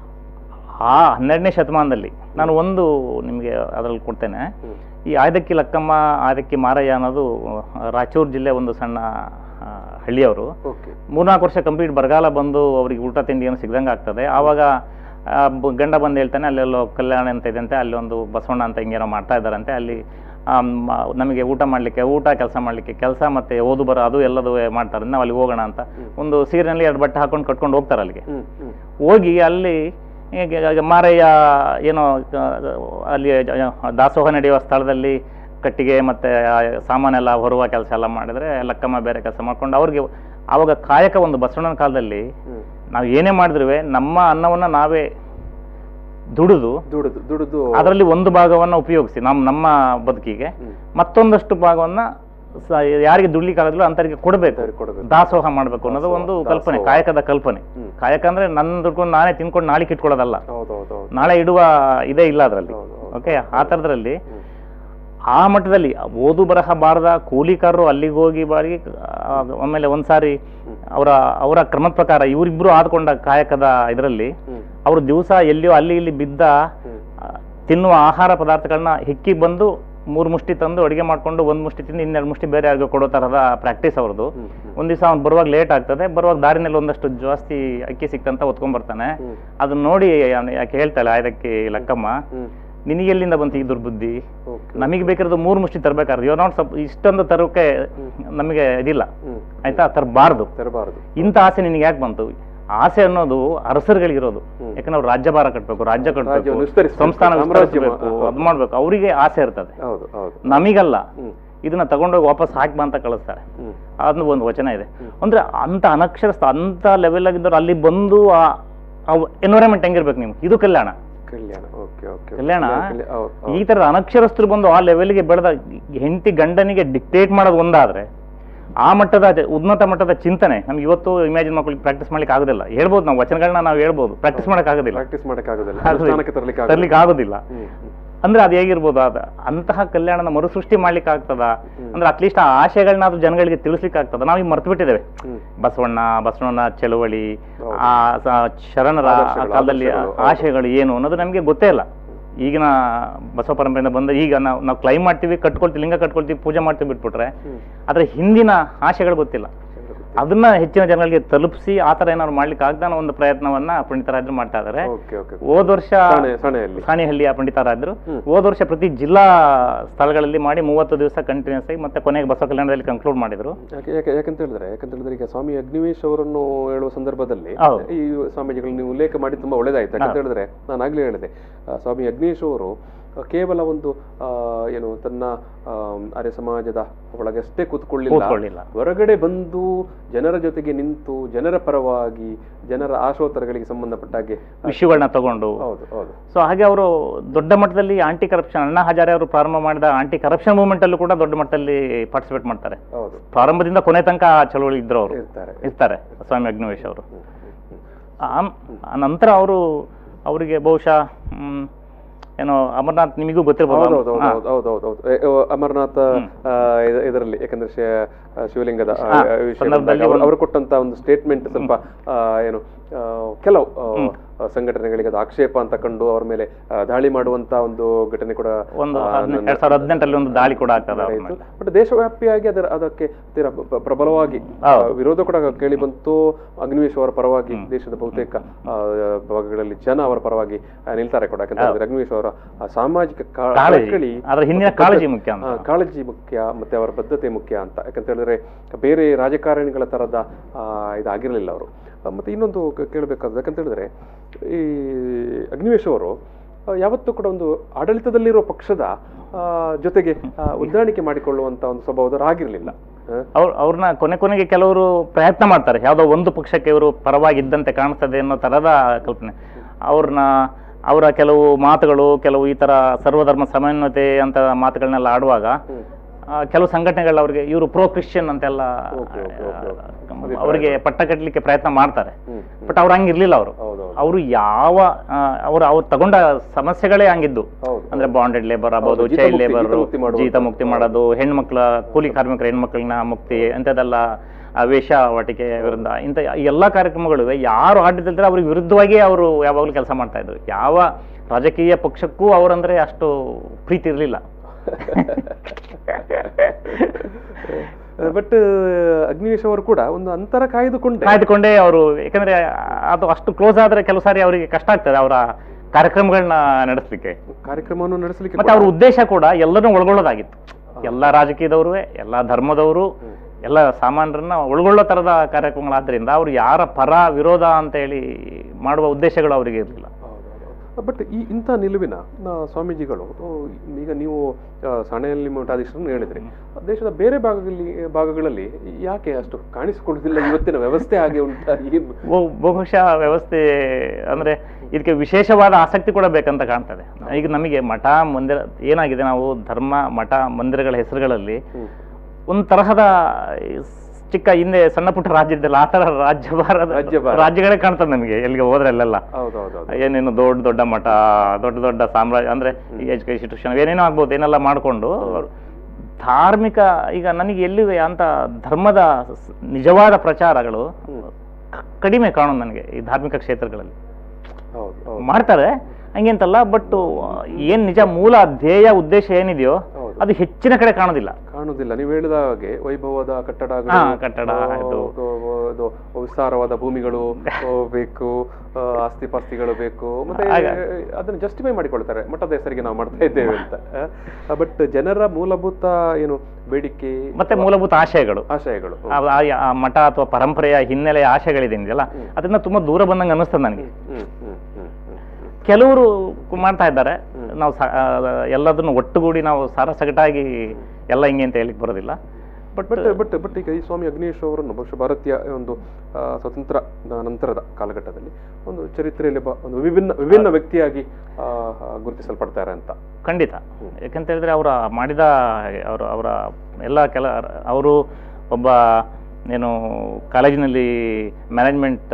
ಆ ಹನ್ನೆರಡನೇ ಶತಮಾನದಲ್ಲಿ ನಾನು ಒಂದು ನಿಮಗೆ ಅದರಲ್ಲಿ ಕೊಡ್ತೇನೆ ಹ್ಮ್. ಈ ಆಯ್ದಕ್ಕಿ ಲಕ್ಕಮ್ಮ ಆಯ್ದಕ್ಕಿ ಮಾರಯ್ಯ ಅನ್ನೋದು ರಾಯಚೂರು ಜಿಲ್ಲೆ ಒಂದು ಸಣ್ಣ ಆ, ಹಳ್ಳಿಯವರು ಓಕೆ ಮೂರ್ನಾಲ್ಕು ವರ್ಷ ಕಂಪ್ಲೀಟ್ ಬರಗಾಲ ಬಂದು ಅವರಿಗೆ ಊಟ ತಿಂಡಿ ಏನು ಸಿಗ್ದಂಗೆ ಆಗ್ತದೆ ಆವಾಗ ಆ, ಬ- ಗಂಡ ಬಂದು ಹೇಳ್ತಾನೆ ಅಲ್ಲೆಲ್ಲೋ ಕಲ್ಯಾಣ ಅಂತ ಇದೆಯಂತೆ ಅಲ್ಲಿ ಒಂದು ಬಸವಣ್ಣ ಅಂತ ಹಿಂಗೇನೋ ಮಾಡ್ತಾ ಇದ್ದಾರಂತೆ ಅಲ್ಲಿ ಆ, ಮ- ನಮಗೆ ಊಟ ಮಾಡಲಿಕ್ಕೆ ಊಟ ಕೆಲಸ ಮಾಡಲಿಕ್ಕೆ ಕೆಲಸ ಮತ್ತೆ ಓದು ಬರೋ ಅದು ಎಲ್ಲದು ಮಾಡ್ತಾರೆ ನಾವು ಅಲ್ಲಿ ಹೋಗೋಣ ಅಂತ ಒಂದು ಸೀರೆನಲ್ಲಿ ಎರಡು ಬಟ್ಟೆ ಹಾಕೊಂಡು ಕಟ್ಕೊಂಡು ಹೋಗ್ತಾರೆ ಅಲ್ಲಿಗೆ ಹ್ಮ್ ಹ್ಮ್ ಹೋಗಿ ಅಲ್ಲಿ ಹೀಗೆ ಈಗ ಮಾರಯ್ಯ ಏನೋ ಆ, ಅಲ್ಲಿ ಜ- ದಾಸೋಹ ನಡೆಯುವ ಸ್ಥಳದಲ್ಲಿ ಕಟ್ಟಿಗೆ ಮತ್ತೆ ಆ ಸಾಮಾನೆಲ್ಲ ಹೊರುವ ಕೆಲಸ ಎಲ್ಲ ಮಾಡಿದ್ರೆ ಲಕ್ಕಮ್ಮ ಬೇರೆ ಕೆಲಸ ಮಾಡ್ಕೊಂಡು ಅವ್ರಿಗೆ ಆವಾಗ ಕಾಯಕ ಒಂದು ಬಸವಣ್ಣನ ಕಾಲದಲ್ಲಿ ಹ್ಮ್ ನಾವು ಏನೇ ಮಾಡಿದ್ರು ನಮ್ಮ ಅನ್ನವನ್ನ ನಾವೇ ದುಡಿದು ದುಡಿದು ದುಡಿದು ಅದರಲ್ಲಿ ಒಂದು ಭಾಗವನ್ನ ಉಪಯೋಗಿಸಿ ನಮ್ಮ ನಮ್ಮ ಬದುಕಿಗೆ ಹ್ಮ್. ಮತ್ತೊಂದಷ್ಟು ಭಾಗವನ್ನ ಸ- ಯಾರಿಗೆ ದುಡ್ಲಿಕ್ಕೆ ಆಗೋದಿಲ್ಲ ಅಂತರಿಗೆ ಕೊಡಬೇಕು ಅಂತವ್ರಿಗೆ ಕೊಡ್ಬೇಕು. ದಾಸೋಹ ಮಾಡಬೇಕು ಅನ್ನೋದು ಒಂದು ದಾಸೋಹ, ಕಲ್ಪನೆ ದಾಸೋಹ. ಕಾಯಕದ ಕಲ್ಪನೆ ಹ್ಮ್. ಕಾಯಕ ಅಂದ್ರೆ ನನ್ನ ದುಡ್ಕೊಂಡು ನಾನೇ ತಿನ್ಕೊಂಡು ನಾಳೆಗೆ ಇಟ್ಕೊಳ್ಳೋದಲ್ಲ ಹೌದು ಹೌದು ಹೌದು ನಾಳೆ ಇಡುವ ಇದೇ ಇಲ್ಲ ಅದರಲ್ಲಿ ಹೌದು, ಹೌದು, ಓಕೆ ಆ ಥರದ್ರಲ್ಲಿ ಹ್ಮ್. ಆ ಮಟ್ಟದಲ್ಲಿ ಓದು ಬರಹ ಬಾರದ ಕೂಲಿಕಾರರು ಅಲ್ಲಿಗೆ ಹೋಗಿ ಬಾರಿ ಆ, ಆಮೇಲೆ ಒಂದ್ಸಾರಿ ಅವರ ಅವರ ಕ್ರಮದ ಪ್ರಕಾರ ಇವರಿಬ್ರು ಆದ್ಕೊಂಡ ಕಾಯಕದ ಇದರಲ್ಲಿ ಹ್ಮ್. ಅವರು ದಿವಸ ಎಲ್ಲಿಯೋ ಅಲ್ಲಿ ಇಲ್ಲಿ ಬಿದ್ದ ಹ್ಮ್. ಆ, ತಿನ್ನುವ ಆಹಾರ ಪದಾರ್ಥಗಳನ್ನ ಹೆಕ್ಕಿ ಬಂದು ಮೂರು ಮುಷ್ಟಿ ತಂದು ಅಡುಗೆ ಮಾಡ್ಕೊಂಡು ಒಂದು ಮುಷ್ಟಿ ತಿಂದು ಇನ್ನೆರಡು ಮುಷ್ಟಿ ಬೇರೆ ಯಾರಿಗೋ ಕೊಡೋ ಥರದ ಪ್ರಾಕ್ಟೀಸ್ ಅವ್ರದ್ದು ಹ್ಮ್, ಹ್ಮ್. ಒಂದ್ ದಿವಸ ಅವ್ನು ಬರುವಾಗ ಲೇಟ್ ಆಗ್ತದೆ ಬರುವಾಗ ದಾರಿನಲ್ಲಿ ಒಂದಷ್ಟು ಜಾಸ್ತಿ ಅಕ್ಕಿ ಸಿಕ್ತಂತ ಹೊತ್ಕೊಂಡ್ ಬರ್ತಾನೆ ಹ್ಮ್. ಅದನ್ನ ನೋಡಿ ಅವ್ನು ಯಾಕೆ ಹೇಳ್ತಾಳೆ ಆಯ್ದಕ್ಕೆ ಲಕ್ಕಮ್ಮ ಹ್ಮ್. ನಿನಗೆಲ್ಲಿಂದ ಬಂತು ಈ ದುರ್ಬುದ್ಧಿ ಓಕೆ ನಮಗೆ ಬೇಕಿರೋದು ಮೂರು ಮುಷ್ಟಿ ತರಬೇಕಾದ್ರೆ ಯೋ ನಾಟ್ ಸಪ್ ಇಷ್ಟೊಂದು ತರೋಕೆ ನಮಗೆ ಇದಿಲ್ಲ ಹ್ಮ್ ಆಯ್ತಾ ತರಬಾರ್ದು ತರಬಾರದು ಇಂಥ ಆಸೆ ನಿನಗೆ ಯಾಕೆ ಬಂತು ಆಸೆ ಅನ್ನೋದು ಅರಸರುಗಳಿಗಿರೋದು ಹ್ಮ್. ಯಾಕಂದ್ರೆ ಅವ್ರು ರಾಜ್ಯಭಾರ ಕಟ್ಟಬೇಕು ರಾಜ್ಯ ಕಟ್ಟಬೇಕು ರಾಜ್ಯವನ್ನು ವಿಸ್ತರಿಸ್ಬೇಕು, ಸಂಸ್ಥಾನ ಸಾಮ್ರಾಜ್ಯ ವಿಸ್ತರಿಸಬೇಕು ಮಾ- ಅದು ಮಾಡ್ಬೇಕು ಅವರಿಗೆ ಆಸೆ ಇರ್ತದೆ ಹೌದು ಹೌದು ನಮಗಲ್ಲ ಹ್ಮ್ ಇದನ್ನ ತಗೊಂಡೋಗಿ ವಾಪಸ್ ಹಾಕಿ ಬಾ ಅಂತ ಕಳಿಸ್ತಾರೆ ಹ್ಮ್ ಅದನ್ನ ಒಂದು ವಚನ ಇದೆ ಅಂದ್ರೆ ಅಂತ ಅನಕ್ಷರಸ್ಥ ಅಂತ ಲೆವೆಲ್ ಆಗಿದ್ದವ್ರು ಅಲ್ಲಿ ಬಂದು ಆ ಎನ್ವೈರನ್ಮೆಂಟ್ ಹೆಂಗಿರ್ಬೇಕು ನೀವು ಇದು ಕಲ್ಯಾಣ ಕಲ್ಯಾಣ ಓಕೆ ಓಕೆ ಕಲ್ಯಾಣ ಕಲ್ಯಾಣ, ಹೌದು, ಈ ಹೌದು. ತರದ ಅನಕ್ಷರಸ್ಥರು ಬಂದು ಆ ಲೆವೆಲ್ಗೆ ಬೆಳೆದ ಹೆಂಡತಿ ಗಂಡನಿಗೆ ಡಿಕ್ಟೇಟ್ ಮಾಡೋದು ಒಂದಾದ್ರೆ ಆ ಮಟ್ಟದ ಜ- ಉನ್ನತ ಮಟ್ಟದ ಚಿಂತನೆ ನಮ್ಗೆ ಇವತ್ತು ಇಮ್ಯಾಜಿನ್ ಮಕ್ಕಳಿಗೆ ಪ್ರಾಕ್ಟೀಸ್ ಮಾಡ್ಲಿಕ್ಕೆ ಆಗೋದಿಲ್ಲ ಹೇಳ್ಬೋದು ನಾವು ವಚನಗಳನ್ನ ನಾವು ಹೇಳ್ಬೋದು ಪ್ರಾಕ್ಟೀಸ್ ಮಾಡಕ್ ಆಗೋದಿಲ್ಲ ಪ್ರಾಕ್ಟೀಸ್ ಮಾಡಕ್ಕಾಗೋದಿಲ್ಲ ಆಗೋದಿಲ್ಲ. ಅನುಷ್ಠಾನಕ್ಕೆ ತರಲಿಕ್ಕೆ ತರ್ಲಿಕ್ಕೆ ಆಗೋದಿಲ್ಲ ಹ್ಮ್ ಹ್ಮ್. ಅಂದ್ರೆ ಅದು ಹೇಗಿರ್ಬೋದು ಅದ ಅಂತಹ ಕಲ್ಯಾಣನ ಮರುಸೃಷ್ಟಿ ಮಾಡ್ಲಿಕ್ಕೆ ಆಗ್ತದ ಅಂದ್ರೆ ಅಟ್ಲೀಸ್ಟ್ ಆ ಆಶಯಗಳನ್ನಾದ್ರೂ ಜನಗಳಿಗೆ ತಿಳಿಸ್ಲಿಕ್ಕೆ ಆಗ್ತದ ನಾವು ಈಗ ಮರ್ತು ಬಿಟ್ಟಿದ್ದೇವೆ ಹ್ಮ್. ಬಸವಣ್ಣ ಬಸವಣ್ಣನ ಚಳವಳಿ ಹೌದು. ಆ ಸ- ಶರಣರ ಆ ಆದರ್ಶಗಳು, ಕಾಲದಲ್ಲಿ ಆದರ್ಶಗಳು, ಹೌದು. ಆಶಯಗಳು ಏನು ಅನ್ನೋದು ನಮಗೆ ಗೊತ್ತೇ ಇಲ್ಲ ಈಗಿನ ಬಸವ ಪರಂಪರೆಯಿಂದ ಬಂದ ಈಗ ನಾವು ನಾವು ಕ್ಲೈಮ್ ಮಾಡ್ತೀವಿ ಕಟ್ಕೊಳ್ತೀವಿ ಲಿಂಗ ಕಟ್ಕೊಳ್ತೀವಿ ಪೂಜೆ ಮಾಡ್ತೀವಿ ಬಿಟ್ಬಿಟ್ರೆ ಹ್ಮ್. ಆದ್ರೆ ಹಿಂದಿನ ಆಶಯಗಳು ಗೊತ್ತಿಲ್ಲ ಅದನ್ನ ಹೆಚ್ಚಿನ ಜನಗಳಿಗೆ ತಲುಪಿಸಿ ಆ ಥರ ಏನಾದ್ರು ಮಾಡ್ಲಿಕ್ಕೆ ಆಗದ ಒಂದು ಪ್ರಯತ್ನವನ್ನ ಪಂಡಿತರಾಜರು ಮಾಡ್ತಾ ಇದ್ದಾರೆ ಓಕೆ ಓಕೆ ಹೋದ ವರ್ಷ ಸಾಣೆ ಸಾಣೆಯಲ್ಲಿ ಸಾಣಿಹಳ್ಳಿಯ ಪಂಡಿತರಾಜರು ಹ್ಮ್. ಹೋದ ವರ್ಷ ಪ್ರತಿ ಜಿಲ್ಲಾ ಸ್ಥಳಗಳಲ್ಲಿ ಮಾಡಿ ಮೂವತ್ತು ದಿವಸ ಕಂಟಿನ್ಯೂಸ್ ಆಗಿ ಮತ್ತೆ ಕೊನೆಗೆ ಬಸವ ಕಲ್ಯಾಣದಲ್ಲಿ ಕನ್ಕ್ಲೂಡ್ ಮಾಡಿದ್ರು ಯಾಕೆ ಯಾಕೆ ಯಾಕಂತ ಹೇಳಿದ್ರೆ ಯಾಕಂತ ಹೇಳಿದ್ರೆ ಈಗ ಸ್ವಾಮಿ ಅಗ್ನಿವೇಶ್ ಅವರನ್ನು ಹೇಳುವ ಸಂದರ್ಭದಲ್ಲಿ ಹೌದು. ಈ ಸ್ವಾಮೀಜಿಗಳು ನೀವು ಉಲ್ಲೇಖ ಮಾಡಿ ತುಂಬಾ ಒಳ್ಳೇದಾಯ್ತು ಯಾಕಂತ ಹೇಳಿದ್ರೆ ನಾನು ಆಗ್ಲೇ ಹೇಳಿದೆ ಆ, ಸ್ವಾಮಿ ಅಗ್ನೇಶ್ ಅವರು ಆ, ಕೇವಲ ಒಂದು ಆ, ಏನು ತನ್ನ ಆ, ಆರ್ಯ ಸಮಾಜದ ಒಳಗಷ್ಟೇ ಕೂತ್ಕೊಳ್ಳಿಲ್ಲ ಕೂತ್ಕೊಳ್ಳಿಲ್ಲ. ಹೊರಗಡೆ ಬಂದು ಜನರ ಜೊತೆಗೆ ನಿಂತು ಜನರ ಪರವಾಗಿ ಜನರ ಆಶೋತ್ತರಗಳಿಗೆ ಸಂಬಂಧಪಟ್ಟ ಹಾಗೆ ವಿಷಯಗಳನ್ನ ತಗೊಂಡು ಹೌದು ಹೌದು ಸೊ ಹಾಗೆ ಅವರು ದೊಡ್ಡ ಮಟ್ಟದಲ್ಲಿ ಆಂಟಿ ಕರಪ್ಷನ್ ಅಣ್ಣಾ ಹಜಾರೆ ಅವರು ಪ್ರಾರಂಭ ಮಾಡಿದ ಆಂಟಿ ಕರಪ್ಷನ್ ಮೂವ್ಮೆಂಟ್ ಅಲ್ಲೂ ಕೂಡ ದೊಡ್ಡ ಮಟ್ಟದಲ್ಲಿ ಪಾರ್ಟಿಸಿಪೇಟ್ ಮಾಡ್ತಾರೆ ಹೌದು ಪ್ರಾರಂಭದಿಂದ ಕೊನೆ ತನಕ ಆ ಚಳವಳಿ ಇದ್ರು ಅವರು ಇರ್ತಾರೆ ಇರ್ತಾರೆ ಸ್ವಾಮಿ ಅಗ್ನಿವೇಶ್ ಅವರು ಹ್ಮ್, ಹ್ಮ್, ಹ್ಮ್. ಆಮ್- ಆ ನಂತರ ಅವರು ಅವರಿಗೆ ಬಹುಶಃ ಮ್, ಏನೋ ಅಮರ್ನಾಥ್ ನಿಮಗೂ ಗೊತ್ತಿರ್ಬೋದು ಹೌದೌದು ಹಾ. ಹೌದೌದು ಅಮರನಾಥ ಆ, ಇದ- ಇದರಲ್ಲಿ ಯಾಕಂದ್ರೆ ಶಿ- ಆ, ಶಿವಲಿಂಗದ ಆ, ಹಾ, ವಿಷಯ ಸಂದರ್ಭದಲ್ಲಿ ಬಂದಾಗ ಅವ್ರು- ಒಂದು- ಅವರು ಕೊಟ್ಟಂತ ಒಂದು ಸ್ಟೇಟ್ಮೆಂಟ್ ಸ್ವಲ್ಪ ಆ, ಏನು ಆ, ಕೆಲವು ಆ, ಆ, ಸಂಘಟನೆಗಳಿಗೆ ಅದು ಆಕ್ಷೇಪ ಅಂತ ಕಂಡು ಅವ್ರ ಮೇಲೆ ಆ, ದಾಳಿ ಮಾಡುವಂತ ಒಂದು ಘಟನೆ ಕೂಡ ಒಂದು ಆ, ಹದಿನೆ- ನನ್ನ- ಎರಡ್ ಸಾವಿರದ ಹದಿನೆಂಟರಲ್ಲಿ ಒಂದು ದಾಳಿ ಕೂಡ ಆಗ್ತದೆ ಅವ್ರ ನಡೆಯಿತು ಮೇಲೆ. ಬಟ್ ದೇಶವ್ಯಾಪಿಯಾಗಿ ಅದರ ಅದಕ್ಕೆ ತೀರ ಪ್ರ- ಪ್ರಬಲವಾಗಿ ಆ, ಹೌದು. ವಿರೋಧ ಕೂಡ ಕೇಳಿ ಬಂತು ಅಗ್ನಿವೇಶ್ ಅವರ ಪರವಾಗಿ ದೇಶದ ಬಹುತೇಕ ಆ, ಭಾಗಗಳಲ್ಲಿ ಜನ ಅವರ ಪರವಾಗಿ ಆ, ನಿಲ್ತಾರೆ ಕೂಡ ಯಾಕಂತ ಹೇಳಿದ್ರೆ ಅಗ್ನಿವೇಶ್ ಅವರ ಆ, ಸಾಮಾಜಿಕ ಕಾ- ಕಾಳಜಿ. ಕಳಕಳಿ ಅದ್ರ ಹಿಂದಿನ ಮತ್ತು ಕಾಳಜಿ ಬದ್ಧ- ಮುಖ್ಯ ಅಂತ. ಆ, ಕಾಳಜಿ ಮುಖ್ಯ ಮತ್ತೆ ಅವರ ಬದ್ಧತೆ ಮುಖ್ಯ ಅಂತ ಯಾಕಂತ ಹೇಳಿದ್ರೆ ಬೇರೆ ರಾಜಕಾರಣಿಗಳ ತರದ ಆ, ಇದಾಗಿರ್ಲಿಲ್ಲ ಅವರು ಆ, ಮತ್ತೆ ಇನ್ನೊಂದು ಕ- ಕೇಳಬೇಕಾದ ಯಾಕಂತ ಹೇಳಿದ್ರೆ ಈ ಅಗ್ನಿವೇಶ್ ಅವರು ಆ, ಯಾವತ್ತೂ ಕೂಡ ಒಂದು ಆಡಳಿತದಲ್ಲಿರೋ ಪಕ್ಷದ ಆ, ಜೊತೆಗೆ ಆ, ಹೊಂದಾಣಿಕೆ ಮಾಡಿಕೊಳ್ಳುವಂತ ಒಂದು ಸ್ವಭಾವದವರು ಆಗಿರ್ಲಿಲ್ಲ ಆ, ಅವ್ರು ಅವ್ರನ್ನ ಕೊನೆ ಕೊನೆಗೆ ಕೆಲವರು ಪ್ರಯತ್ನ ಮಾಡ್ತಾರೆ ಯಾವುದೋ ಒಂದು ಪಕ್ಷಕ್ಕೆ ಇವರು ಪರವಾಗಿದ್ದಂತೆ ಕಾಣಿಸ್ತದೆ ಅನ್ನೋ ಥರದ ಕಲ್ಪನೆ ಅವ್ರನ್ನ ಅವರ ಕೆಲವು ಮಾತುಗಳು ಕೆಲವು ಈ ಥರ ಸರ್ವಧರ್ಮ ಸಮನ್ವಯತೆ ಅಂತ ಮಾತುಗಳನ್ನೆಲ್ಲ ಆಡುವಾಗ ಹ್ಮ್. ಆ, ಕೆಲವು ಸಂಘಟನೆಗಳು ಅವ್ರಿಗೆ ಇವರು ಪ್ರೋ ಕ್ರಿಶ್ಚಿಯನ್ ಅಂತೆಲ್ಲ Okay, okay, okay, okay. ಅವರಿಗೆ ಪಟ್ಟ ಕಟ್ಟಲಿಕ್ಕೆ ಪ್ರಯತ್ನ ಮಾಡ್ತಾರೆ ಹ್ಮ್, ಬಟ್ ಅವ್ರು ಹಂಗಿರ್ಲಿಲ್ಲ ಅವರು ಹೌದೌದು ಅವರು ಯಾವ ಅವರು ಅವ್ರು ತಗೊಂಡ ಸಮಸ್ಯೆಗಳೇ ಹಂಗಿದ್ದು ಹೌದು ಅಂದ್ರೆ ಬಾಂಡೆಡ್ ಲೇಬರ್ ಆಗ್ಬೋದು ಜೀತ ಚೈಲ್ಡ್ ಮುಕ್ತಿ- ಲೇಬರ್ ಜೀತ ಮುಕ್ತಿ ಮಾಡುವಂಥದ್ದು. ಜೀತ ಮುಕ್ತಿ ಮಾಡೋದು ಹೆಣ್ಮಕ್ಳ ಕೂಲಿ ಕಾರ್ಮಿಕರ ಹೆಣ್ಮಕ್ಳನ್ನ ಮುಕ್ತಿ ಇಂಥದ್ದೆಲ್ಲ ಆ, ವೇಶ್ಯಾವಾಟಿಕೆ ವಿರುದ್ಧ ಇಂಥ ಎಲ್ಲ ಕಾರ್ಯಕ್ರಮಗಳು ಯಾರು ಆಡಳಿತದಲ್ಲಿ ಅವ್ರಿಗೆ ವಿರುದ್ಧವಾಗಿ ಅವರು ಯಾವಾಗಲೂ ಕೆಲಸ ಮಾಡ್ತಾ ಇದ್ರು ಯಾವ ರಾಜಕೀಯ ಪಕ್ಷಕ್ಕೂ ಅವರಂದ್ರೆ ಅಷ್ಟು ಪ್ರೀತಿ ಇರಲಿಲ್ಲ ಬಟ್ ಅಗ್ನಿವೇಶ್ ಅವರು ಕೂಡ ಒಂದು ಅಂತರ ಕಾಯ್ದುಕೊಂಡೆ ಕಾಯ್ದುಕೊಂಡೇ ಅವರು ಯಾಕಂದ್ರೆ ಅದು ಅಷ್ಟು ಕ್ಲೋಸ್ ಆದ್ರೆ ಕೆಲವು ಸಾರಿ ಅವರಿಗೆ ಕಷ್ಟ ಆಗ್ತದೆ ಅವರ ಕಾರ್ಯಕ್ರಮಗಳನ್ನ ನಡೆಸಲಿಕ್ಕೆ ಕಾರ್ಯಕ್ರಮವನ್ನು ನಡೆಸಲಿಕ್ಕೆ ಮತ್ತೆ ಅವ್ರ ಉದ್ದೇಶ ಕೂಡ ಎಲ್ಲರನ್ನೂ ಒಳಗೊಳ್ಳೋದಾಗಿತ್ತು ಎಲ್ಲ ರಾಜಕೀಯದವರು ಎಲ್ಲ ಧರ್ಮದವರು ಎಲ್ಲ ಸಾಮಾನ್ಯರನ್ನ ಒಳಗೊಳ್ಳೋ ತರದ ಕಾರ್ಯಕ್ರಮಗಳಾದ್ರಿಂದ ಅವ್ರು ಯಾರ ಪರ ವಿರೋಧ ಅಂತ ಹೇಳಿ ಮಾಡುವ ಉದ್ದೇಶಗಳು ಅವರಿಗೆ ಇರಲಿಲ್ಲ ಬಟ್ ಈ ಇಂಥ ನಿಲುವಿನ ಆ, ಸ್ವಾಮೀಜಿಗಳು ಓ, ಈಗ ನೀವು ಆ, ಸಾಣೆಯಲ್ಲಿ ಮಠಾಧೀಶರನ್ನು ಹೇಳಿದ್ರಿ ದೇಶದ ಬೇರೆ ಭಾಗಗಳಲ್ಲಿ ಭಾಗಗಳಲ್ಲಿ ಯಾಕೆ ಅಷ್ಟು ಕಾಣಿಸಿಕೊಳ್ಳುವುದಿಲ್ಲ ಇವತ್ತಿನ ವ್ಯವಸ್ಥೆ ಹಾಗೆ ಉಂಟಾ ಏನು ಬಹು- ಬಹುಶಃ ವ್ಯವಸ್ಥೆ ಅಂದ್ರೆ ಇದಕ್ಕೆ ವಿಶೇಷವಾದ ಆಸಕ್ತಿ ಕೂಡ ಬೇಕಂತ ಕಾಣ್ತದೆ ಈಗ ನಮಗೆ ಮಠ ಮಂದಿರ ಏನಾಗಿದೆ ನಾವು ಧರ್ಮ ಮಠ ಮಂದಿರಗಳ ಹೆಸರುಗಳಲ್ಲಿ ಹ್ಮ್. ಒಂದು ತರಹದ ಈ ಚಿಕ್ಕ ಹಿಂದೆ ಸಣ್ಣ ಪುಟ್ಟ ರಾಜ್ಯ ಇದ್ದಲ್ಲ ಆ ತರ ರಾಜ್ಯಭಾರದ ರಾಜ್ಯಭಾರ. ರಾಜ್ಯಗಳೇ ಕಾಣ್ತದೆ ನಮಗೆ ಎಲ್ಲಿಗೆ ಹೋದ್ರಲ್ಲೆಲ್ಲ ಹೌದೌದು ಏನೇನು ದೊಡ್ಡ ದೊಡ್ಡ ಮಠ ದೊಡ್ಡ ದೊಡ್ಡ ಸಾಮ್ರಾಜ್ಯ ಅಂದ್ರೆ ಈ ಎಜುಕೇಶನ್ ಇನ್ಸ್ಟಿಟ್ಯೂಷನ್ ಏನೇನೋ ಆಗ್ಬೋದು ಏನೆಲ್ಲ ಮಾಡಿಕೊಂಡು ಧಾರ್ಮಿಕ ಈಗ ನನಗೆ ಎಲ್ಲಿ ಅಂತ ಧರ್ಮದ ಸ್- ನಿಜವಾದ ಪ್ರಚಾರಗಳು ಕ- ಕಡಿಮೆ ಕಾಣೋದು ನನಗೆ ಈ ಧಾರ್ಮಿಕ ಕ್ಷೇತ್ರಗಳಲ್ಲಿ ಹೌದು ಹೌದು ಮಾಡ್ತಾರೆ ಹಂಗೆಂತಲ್ಲ ಬಟ್ ಏನ್ ನಿಜ ಮೂಲ ಧ್ಯೇಯ ಉದ್ದೇಶ ಏನಿದೆಯೋ ಹೌದು. ಅದು ಹೆಚ್ಚಿನ ಕಡೆ ಕಾಣೋದಿಲ್ಲ ಕಾಣುವುದಿಲ್ಲ ನೀವು ಹೇಳಿದ ಹಾಗೆ ವೈಭವದ ಕಟ್ಟಡಗಳು ಹಾ, ಕಟ್ಟಡ, ಆ, ಇದು. ಅದು- ಅದು ವಿಸ್ತಾರವಾದ ಭೂಮಿಗಳು ಆ, ಬೇಕು ಆ, ಆಸ್ತಿ ಪಾಸ್ತಿಗಳು ಬೇಕು ಮತ್ತೆ ಆಗ- ಅದನ್ನು ಜಸ್ಟಿಫೈ ಮಾಡಿಕೊಳ್ತಾರೆ ಮಠದ ಹೆಸರಿಗೆ ನಾವು ಮಾಡ್ತಾ ಇದ್ದೇವೆ ಅಂತ ಬಟ್ ಜನರ ಮೂಲಭೂತ ಏನು ಬೇಡಿಕೆ ಮತ್ತೆ ಮೂಲಭೂತ ಆಶಯಗಳು ಆಶಯಗಳು ಆ- ಆ- ಆ ಮಠ ಅಥವಾ ಪರಂಪರೆಯ ಹಿನ್ನೆಲೆಯ ಆಶಯಗಳಿದೆಯಲ್ಲ ಅದನ್ನ ತುಂಬಾ ದೂರ ಬಂದಂಗೆ ಅನ್ನಿಸ್ತದೆ ನನಗೆ ಹ್ಮ್ ಹ್ಮ್ ಹ್ಮ್ ಹ್ಮ್ ಹ್ಮ್. ಕೆಲವರು ಮಾಡ್ತಾ ಇದ್ದಾರೆ ನಾವು ಸ- ಆ, ಎಲ್ಲದನ್ನು ಒಟ್ಟುಗೂಡಿ ನಾವು ಸಾರಸಗಟಾಗಿ ಎಲ್ಲ ಹಿಂಗೆ ಅಂತ ಹೇಳಿಕ್ ಬರೋದಿಲ್ಲ ಬಟ್ ಬಟ್ ಬಟ್ ಬಟ್ ಈಗ ಈ ಸ್ವಾಮಿ ಅಗ್ನೇಶ್ ಅವರನ್ನು ಬಹುಶಃ ಭಾರತೀಯ ಒಂದು ಆ, ಸ್ವತಂತ್ರ ನಂತರದ ಕಾಲಘಟ್ಟದಲ್ಲಿ ಒಂದು ಚರಿತ್ರೆಯಲ್ಲಿ ಬ- ಒಂದು ವಿಭಿನ್ನ ವಿಭಿನ್ನ ವ್ಯಕ್ತಿಯಾಗಿ ಆ, ಆ, ಗುರುತಿಸಲ್ಪಡ್ತಾರೆ ಅಂತ ಖಂಡಿತ ಯಾಕಂತ ಹೇಳಿದ್ರೆ ಅವರ ಮಾಡಿದ ಅವರು ಅವರ ಎಲ್ಲ ಕೆಲ ಅವರು ಒಬ್ಬ ಏನು ಕಾಲೇಜಿನಲ್ಲಿ ಮ್ಯಾನೇಜ್ಮೆಂಟ್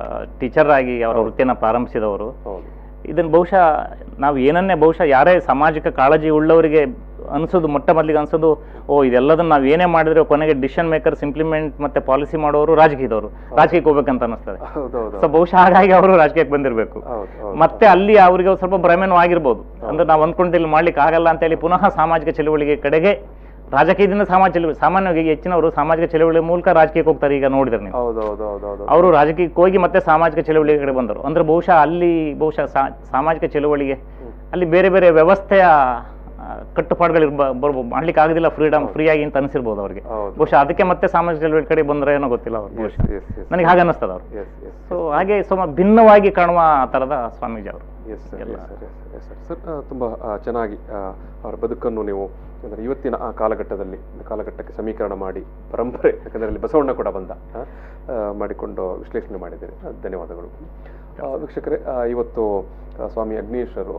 ಟೀಚರ್ ಆಗಿ ಅವರ ವೃತ್ತಿಯನ್ನು ಪ್ರಾರಂಭಿಸಿದವರು ಹೌದು ಇದನ್ನು ಬಹುಶಃ ನಾವು ಏನನ್ನೇ ಬಹುಶಃ ಯಾರೇ ಸಾಮಾಜಿಕ ಕಾಳಜಿ ಉಳ್ಳವರಿಗೆ ಅನ್ಸೋದು ಮೊಟ್ಟ ಮೊದಲಿಗೆ ಅನ್ಸೋದು ಓ ಇದೆಲ್ಲದನ್ನು ನಾವು ಏನೇ ಮಾಡಿದ್ರೆ ಕೊನೆಗೆ ಡಿಸಿಷನ್ ಮೇಕರ್ಸ್ ಇಂಪ್ಲಿಮೆಂಟ್ ಮತ್ತೆ ಪಾಲಿಸಿ ಮಾಡೋರು ರಾಜಕೀಯದವರು ರಾಜಕೀಯಕ್ಕೆ ಹೋಗ್ಬೇಕಂತ ಅನ್ನಿಸ್ತದೆ ಹೌದೌದು ಸೊ ಬಹುಶಃ ಹಾಗಾಗಿ ಅವರು ರಾಜಕೀಯಕ್ಕೆ ಬಂದಿರಬೇಕು ಹೌದು ಹೌದು ಮತ್ತೆ ಅಲ್ಲಿ ಅವರಿಗೆ ಸ್ವಲ್ಪ ಭ್ರಮೆನೂ ಆಗಿರ್ಬೋದು ಅಂದ್ರೆ ನಾವು ಅಂದ್ಕೊಂಡಿಲ್ಲಿ ಮಾಡ್ಲಿಕ್ಕೆ ಆಗಲ್ಲ ಅಂತ ಹೇಳಿ ಪುನಃ ಸಾಮಾಜಿಕ ಚಳುವಳಿಗೆ ಕಡೆಗೆ ರಾಜಕೀಯದಿಂದ ಸಮಾಜ ಚಳುವಳಿ ಸಾಮಾನ್ಯವಾಗಿ ಹೆಚ್ಚಿನವರು ಸಾಮಾಜಿಕ ಚಳುವಳಿ ಮೂಲಕ ರಾಜಕೀಯಕ್ಕೆ ಹೋಗ್ತಾರೆ ಈಗ ನೋಡಿದ್ರೆ ನೀವು ಹೌದು ಹೌದು ಹೌದು ಹೌದು ಅವರು ರಾಜಕೀಯಕ್ಕೆ ಹೋಗಿ ಮತ್ತೆ ಸಾಮಾಜಿಕ ಚಳುವಳಿ ಕಡೆ ಬಂದರು ಅಂದ್ರೆ ಬಹುಶಃ ಅಲ್ಲಿ ಬಹುಶಃ ಸಾ- ಸಾಮಾಜಿಕ ಚಳುವಳಿಗೆ ಅಲ್ಲಿ ಬೇರೆ ಬೇರೆ ವ್ಯವಸ್ಥೆಯ ಆ, ಕಟ್ಟುಪಾಡುಗಳು ಇರ್ಬ ಬರ್ಬೋದು ಮಾಡ್ಲಿಕ್ಕೆ ಆಗೋದಿಲ್ಲ ಫ್ರೀಡಮ್ ಫ್ರೀ ಆಗಿ ಅಂತ ಅನಿಸಿರ್ಬೋದು ಅವ್ರಿಗೆ ಹೌದು ಬಹುಶಃ ಅದಕ್ಕೆ ಮತ್ತೆ ಸಾಮಾಜಿಕ ಚಳುವಳಿ ಕಡೆ ಬಂದ್ರೆ ಏನೋ ಗೊತ್ತಿಲ್ಲ ಅವ್ರು ಎಸ್ ಬಹುಶಃ ಎಸ್ ಎಸ್ ನನಗೆ ಹಾಗೆ ಅನ್ನಿಸ್ತದೆ ಅವರು ಎಸ್ ಎಸ್ ಸೊ ಹಾಗೆ ಸ್ವಲ್ಪ ಭಿನ್ನವಾಗಿ ಕಾಣುವ ಥರದ ಸ್ವಾಮೀಜಿ ಅವರು yes sir yes sir yes sir sir ಆ, ತುಂಬ ಆ, ಚೆನ್ನಾಗಿ ಆ, ಅವರ ಬದುಕನ್ನು ನೀವು ಅಂದರೆ ಇವತ್ತಿನ ಆ ಕಾಲಘಟ್ಟದಲ್ಲಿ ಕಾಲಘಟ್ಟಕ್ಕೆ ಸಮೀಕರಣ ಮಾಡಿ ಪರಂಪರೆ ಯಾಕಂದರೆ ಅಲ್ಲಿ ಬಸವಣ್ಣ ಕೂಡ ಬಂದ ಆ, ಆ, ಮಾಡಿಕೊಂಡು ವಿಶ್ಲೇಷಣೆ ಮಾಡಿದ್ದೀರಿ ಆ, ಧನ್ಯವಾದಗಳು ಆ, ವೀಕ್ಷಕರೇ ಆ, ಇವತ್ತು ಆ, ಸ್ವಾಮಿ ಅಗ್ನೇಶ್ವರು ಅವರು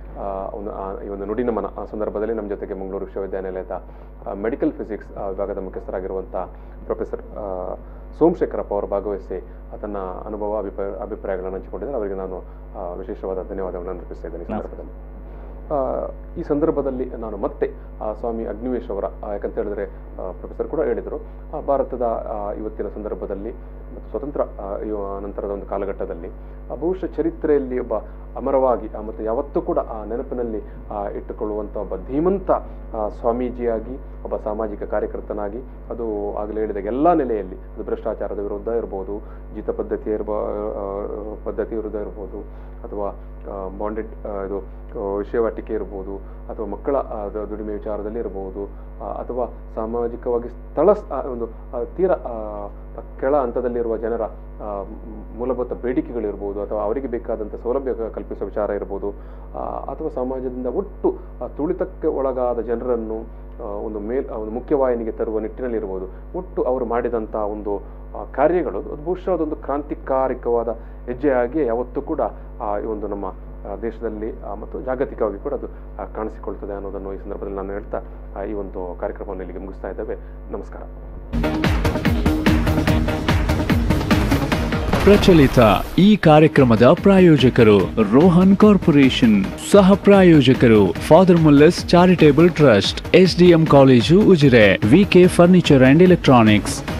ಆ, ಒಂದು ಆ, ಈ ಒಂದು ನುಡಿ ನಮನ ಆ ಸಂದರ್ಭದಲ್ಲಿ ನಮ್ಮ ಜೊತೆಗೆ ಮಂಗಳೂರು ವಿಶ್ವವಿದ್ಯಾನಿಲಯದ ಮೆಡಿಕಲ್ ಫಿಸಿಕ್ಸ್ ವಿಭಾಗದ ಮುಖ್ಯಸ್ಥರಾಗಿರುವಂಥ ಪ್ರೊಫೆಸರ್ ಆ, ಸೋಮಶೇಖರಪ್ಪ ಅವರು ಭಾಗವಹಿಸಿ ತನ್ನ ಅನುಭವ ಅಭಿಪ್ರಾಯ ಅಭಿಪ್ರಾಯಗಳನ್ನು ಹಂಚಿಕೊಂಡಿದ್ದಾರೆ ಅವರಿಗೆ ನಾನು ಆ, ವಿಶೇಷವಾದ ಧನ್ಯವಾದಗಳನ್ನು ಅರ್ಪಿಸ್ತಾ ಇದ್ದೇನೆ ಈ ಸಂದರ್ಭದಲ್ಲಿ ಆ, ಈ ಸಂದರ್ಭದಲ್ಲಿ ನಾನು ಮತ್ತೆ ಆ, ಸ್ವಾಮಿ ಅಗ್ನಿವೇಶ್ ಅವರ ಆ, ಯಾಕಂತ ಹೇಳಿದ್ರೆ ಆ, ಪ್ರೊಫೆಸರ್ ಕೂಡ ಹೇಳಿದರು ಆ, ಭಾರತದ ಆ, ಇವತ್ತಿನ ಸಂದರ್ಭದಲ್ಲಿ ಮತ್ತು ಸ್ವತಂತ್ರ ಆ, ಇವ- ನಂತರದ ಒಂದು ಕಾಲಘಟ್ಟದಲ್ಲಿ ಆ, ಬಹುಶಃ ಚರಿತ್ರೆಯಲ್ಲಿ ಒಬ್ಬ ಅಮರವಾಗಿ ಆ, ಮತ್ತು ಯಾವತ್ತೂ ಕೂಡ ಆ ನೆನಪಿನಲ್ಲಿ ಆ, ಇಟ್ಟುಕೊಳ್ಳುವಂಥ ಒಬ್ಬ ಧೀಮಂತ ಆ, ಸ್ವಾಮೀಜಿಯಾಗಿ ಒಬ್ಬ ಸಾಮಾಜಿಕ ಕಾರ್ಯಕರ್ತನಾಗಿ ಅದು ಆಗಲೇ ಹೇಳಿದ ಎಲ್ಲ ನೆಲೆಯಲ್ಲಿ ಅದು ಭ್ರಷ್ಟಾಚಾರದ ವಿರುದ್ಧ ಇರ್ಬೋದು ಜಿತ ಪದ್ಧತಿ ಇರ್ಬ ಆ, ಪದ್ಧತಿ ವಿರುದ್ಧ ಇರ್ಬೋದು ಅಥವಾ ಬಾಂಡೆಡ್ ಇದು ಆ, ವಿಷಯವಾಟಿಕೆ ಇರ್ಬೋದು ಅಥವಾ ಮಕ್ಕಳ ಆ, ದ- ದುಡಿಮೆ ವಿಚಾರದಲ್ಲಿ ಇರಬಹುದು ಆ, ಅಥವಾ ಸಾಮಾಜಿಕವಾಗಿ ಸ್ಥಳ ಸ್- ಆ, ಒಂದು ಆ, ತೀರ ಆ, ಕೆಳ ಹಂತದಲ್ಲಿರುವ ಜನರ ಆ, ಮ್- ಮೂಲಭೂತ ಬೇಡಿಕೆಗಳಿರ್ಬೋದು ಅಥವಾ ಅವರಿಗೆ ಬೇಕಾದಂಥ ಸೌಲಭ್ಯ ಕ- ಕಲ್ಪಿಸುವ ವಿಚಾರ ಇರ್ಬೋದು ಆ, ಅಥವಾ ಸಮಾಜದಿಂದ ಒಟ್ಟು ಆ, ತುಳಿತಕ್ಕೆ ಒಳಗಾದ ಜನರನ್ನು ಆ, ಒಂದು ಮೇಲ್ ಆ, ಒಂದು ಮುಖ್ಯವಾಹಿನಿಗೆ ತರುವ ನಿಟ್ಟಿನಲ್ಲಿ ಇರ್ಬೋದು ಒಟ್ಟು ಅವರು ಮಾಡಿದಂಥ ಒಂದು ಆ, ಕಾರ್ಯಗಳು ಅದು ಬಹುಶಃ ಅದೊಂದು ಕ್ರಾಂತಿಕಾರಿಕವಾದ ಹೆಜ್ಜೆಯಾಗಿ ಯಾವತ್ತೂ ಕೂಡ ಆ, ಈ ಒಂದು ನಮ್ಮ ಆ, ದೇಶದಲ್ಲಿ ಆ, ಮತ್ತು ಜಾಗತಿಕವಾಗಿ ಕೂಡ ಅದು ಆ, ಕಾಣಿಸಿಕೊಳ್ತದೆ ಅನ್ನೋದನ್ನು ಈ ಸಂದರ್ಭದಲ್ಲಿ ನಾನು ಹೇಳ್ತಾ ಆ, ಈ ಒಂದು ಕಾರ್ಯಕ್ರಮವನ್ನು ಇಲ್ಲಿಗೆ ಮುಗಿಸ್ತಾ ಇದ್ದೇವೆ ನಮಸ್ಕಾರ ಪ್ರಚಲಿತ ಈ ಕಾರ್ಯಕ್ರಮದ ಪ್ರಾಯೋಜಕರು ರೋಹನ್ ಕಾರ್ಪೊರೇಷನ್ ಸಹ ಪ್ರಾಯೋಜಕರು father Muller's charitable trust SDM college Ujire VK furniture and electronics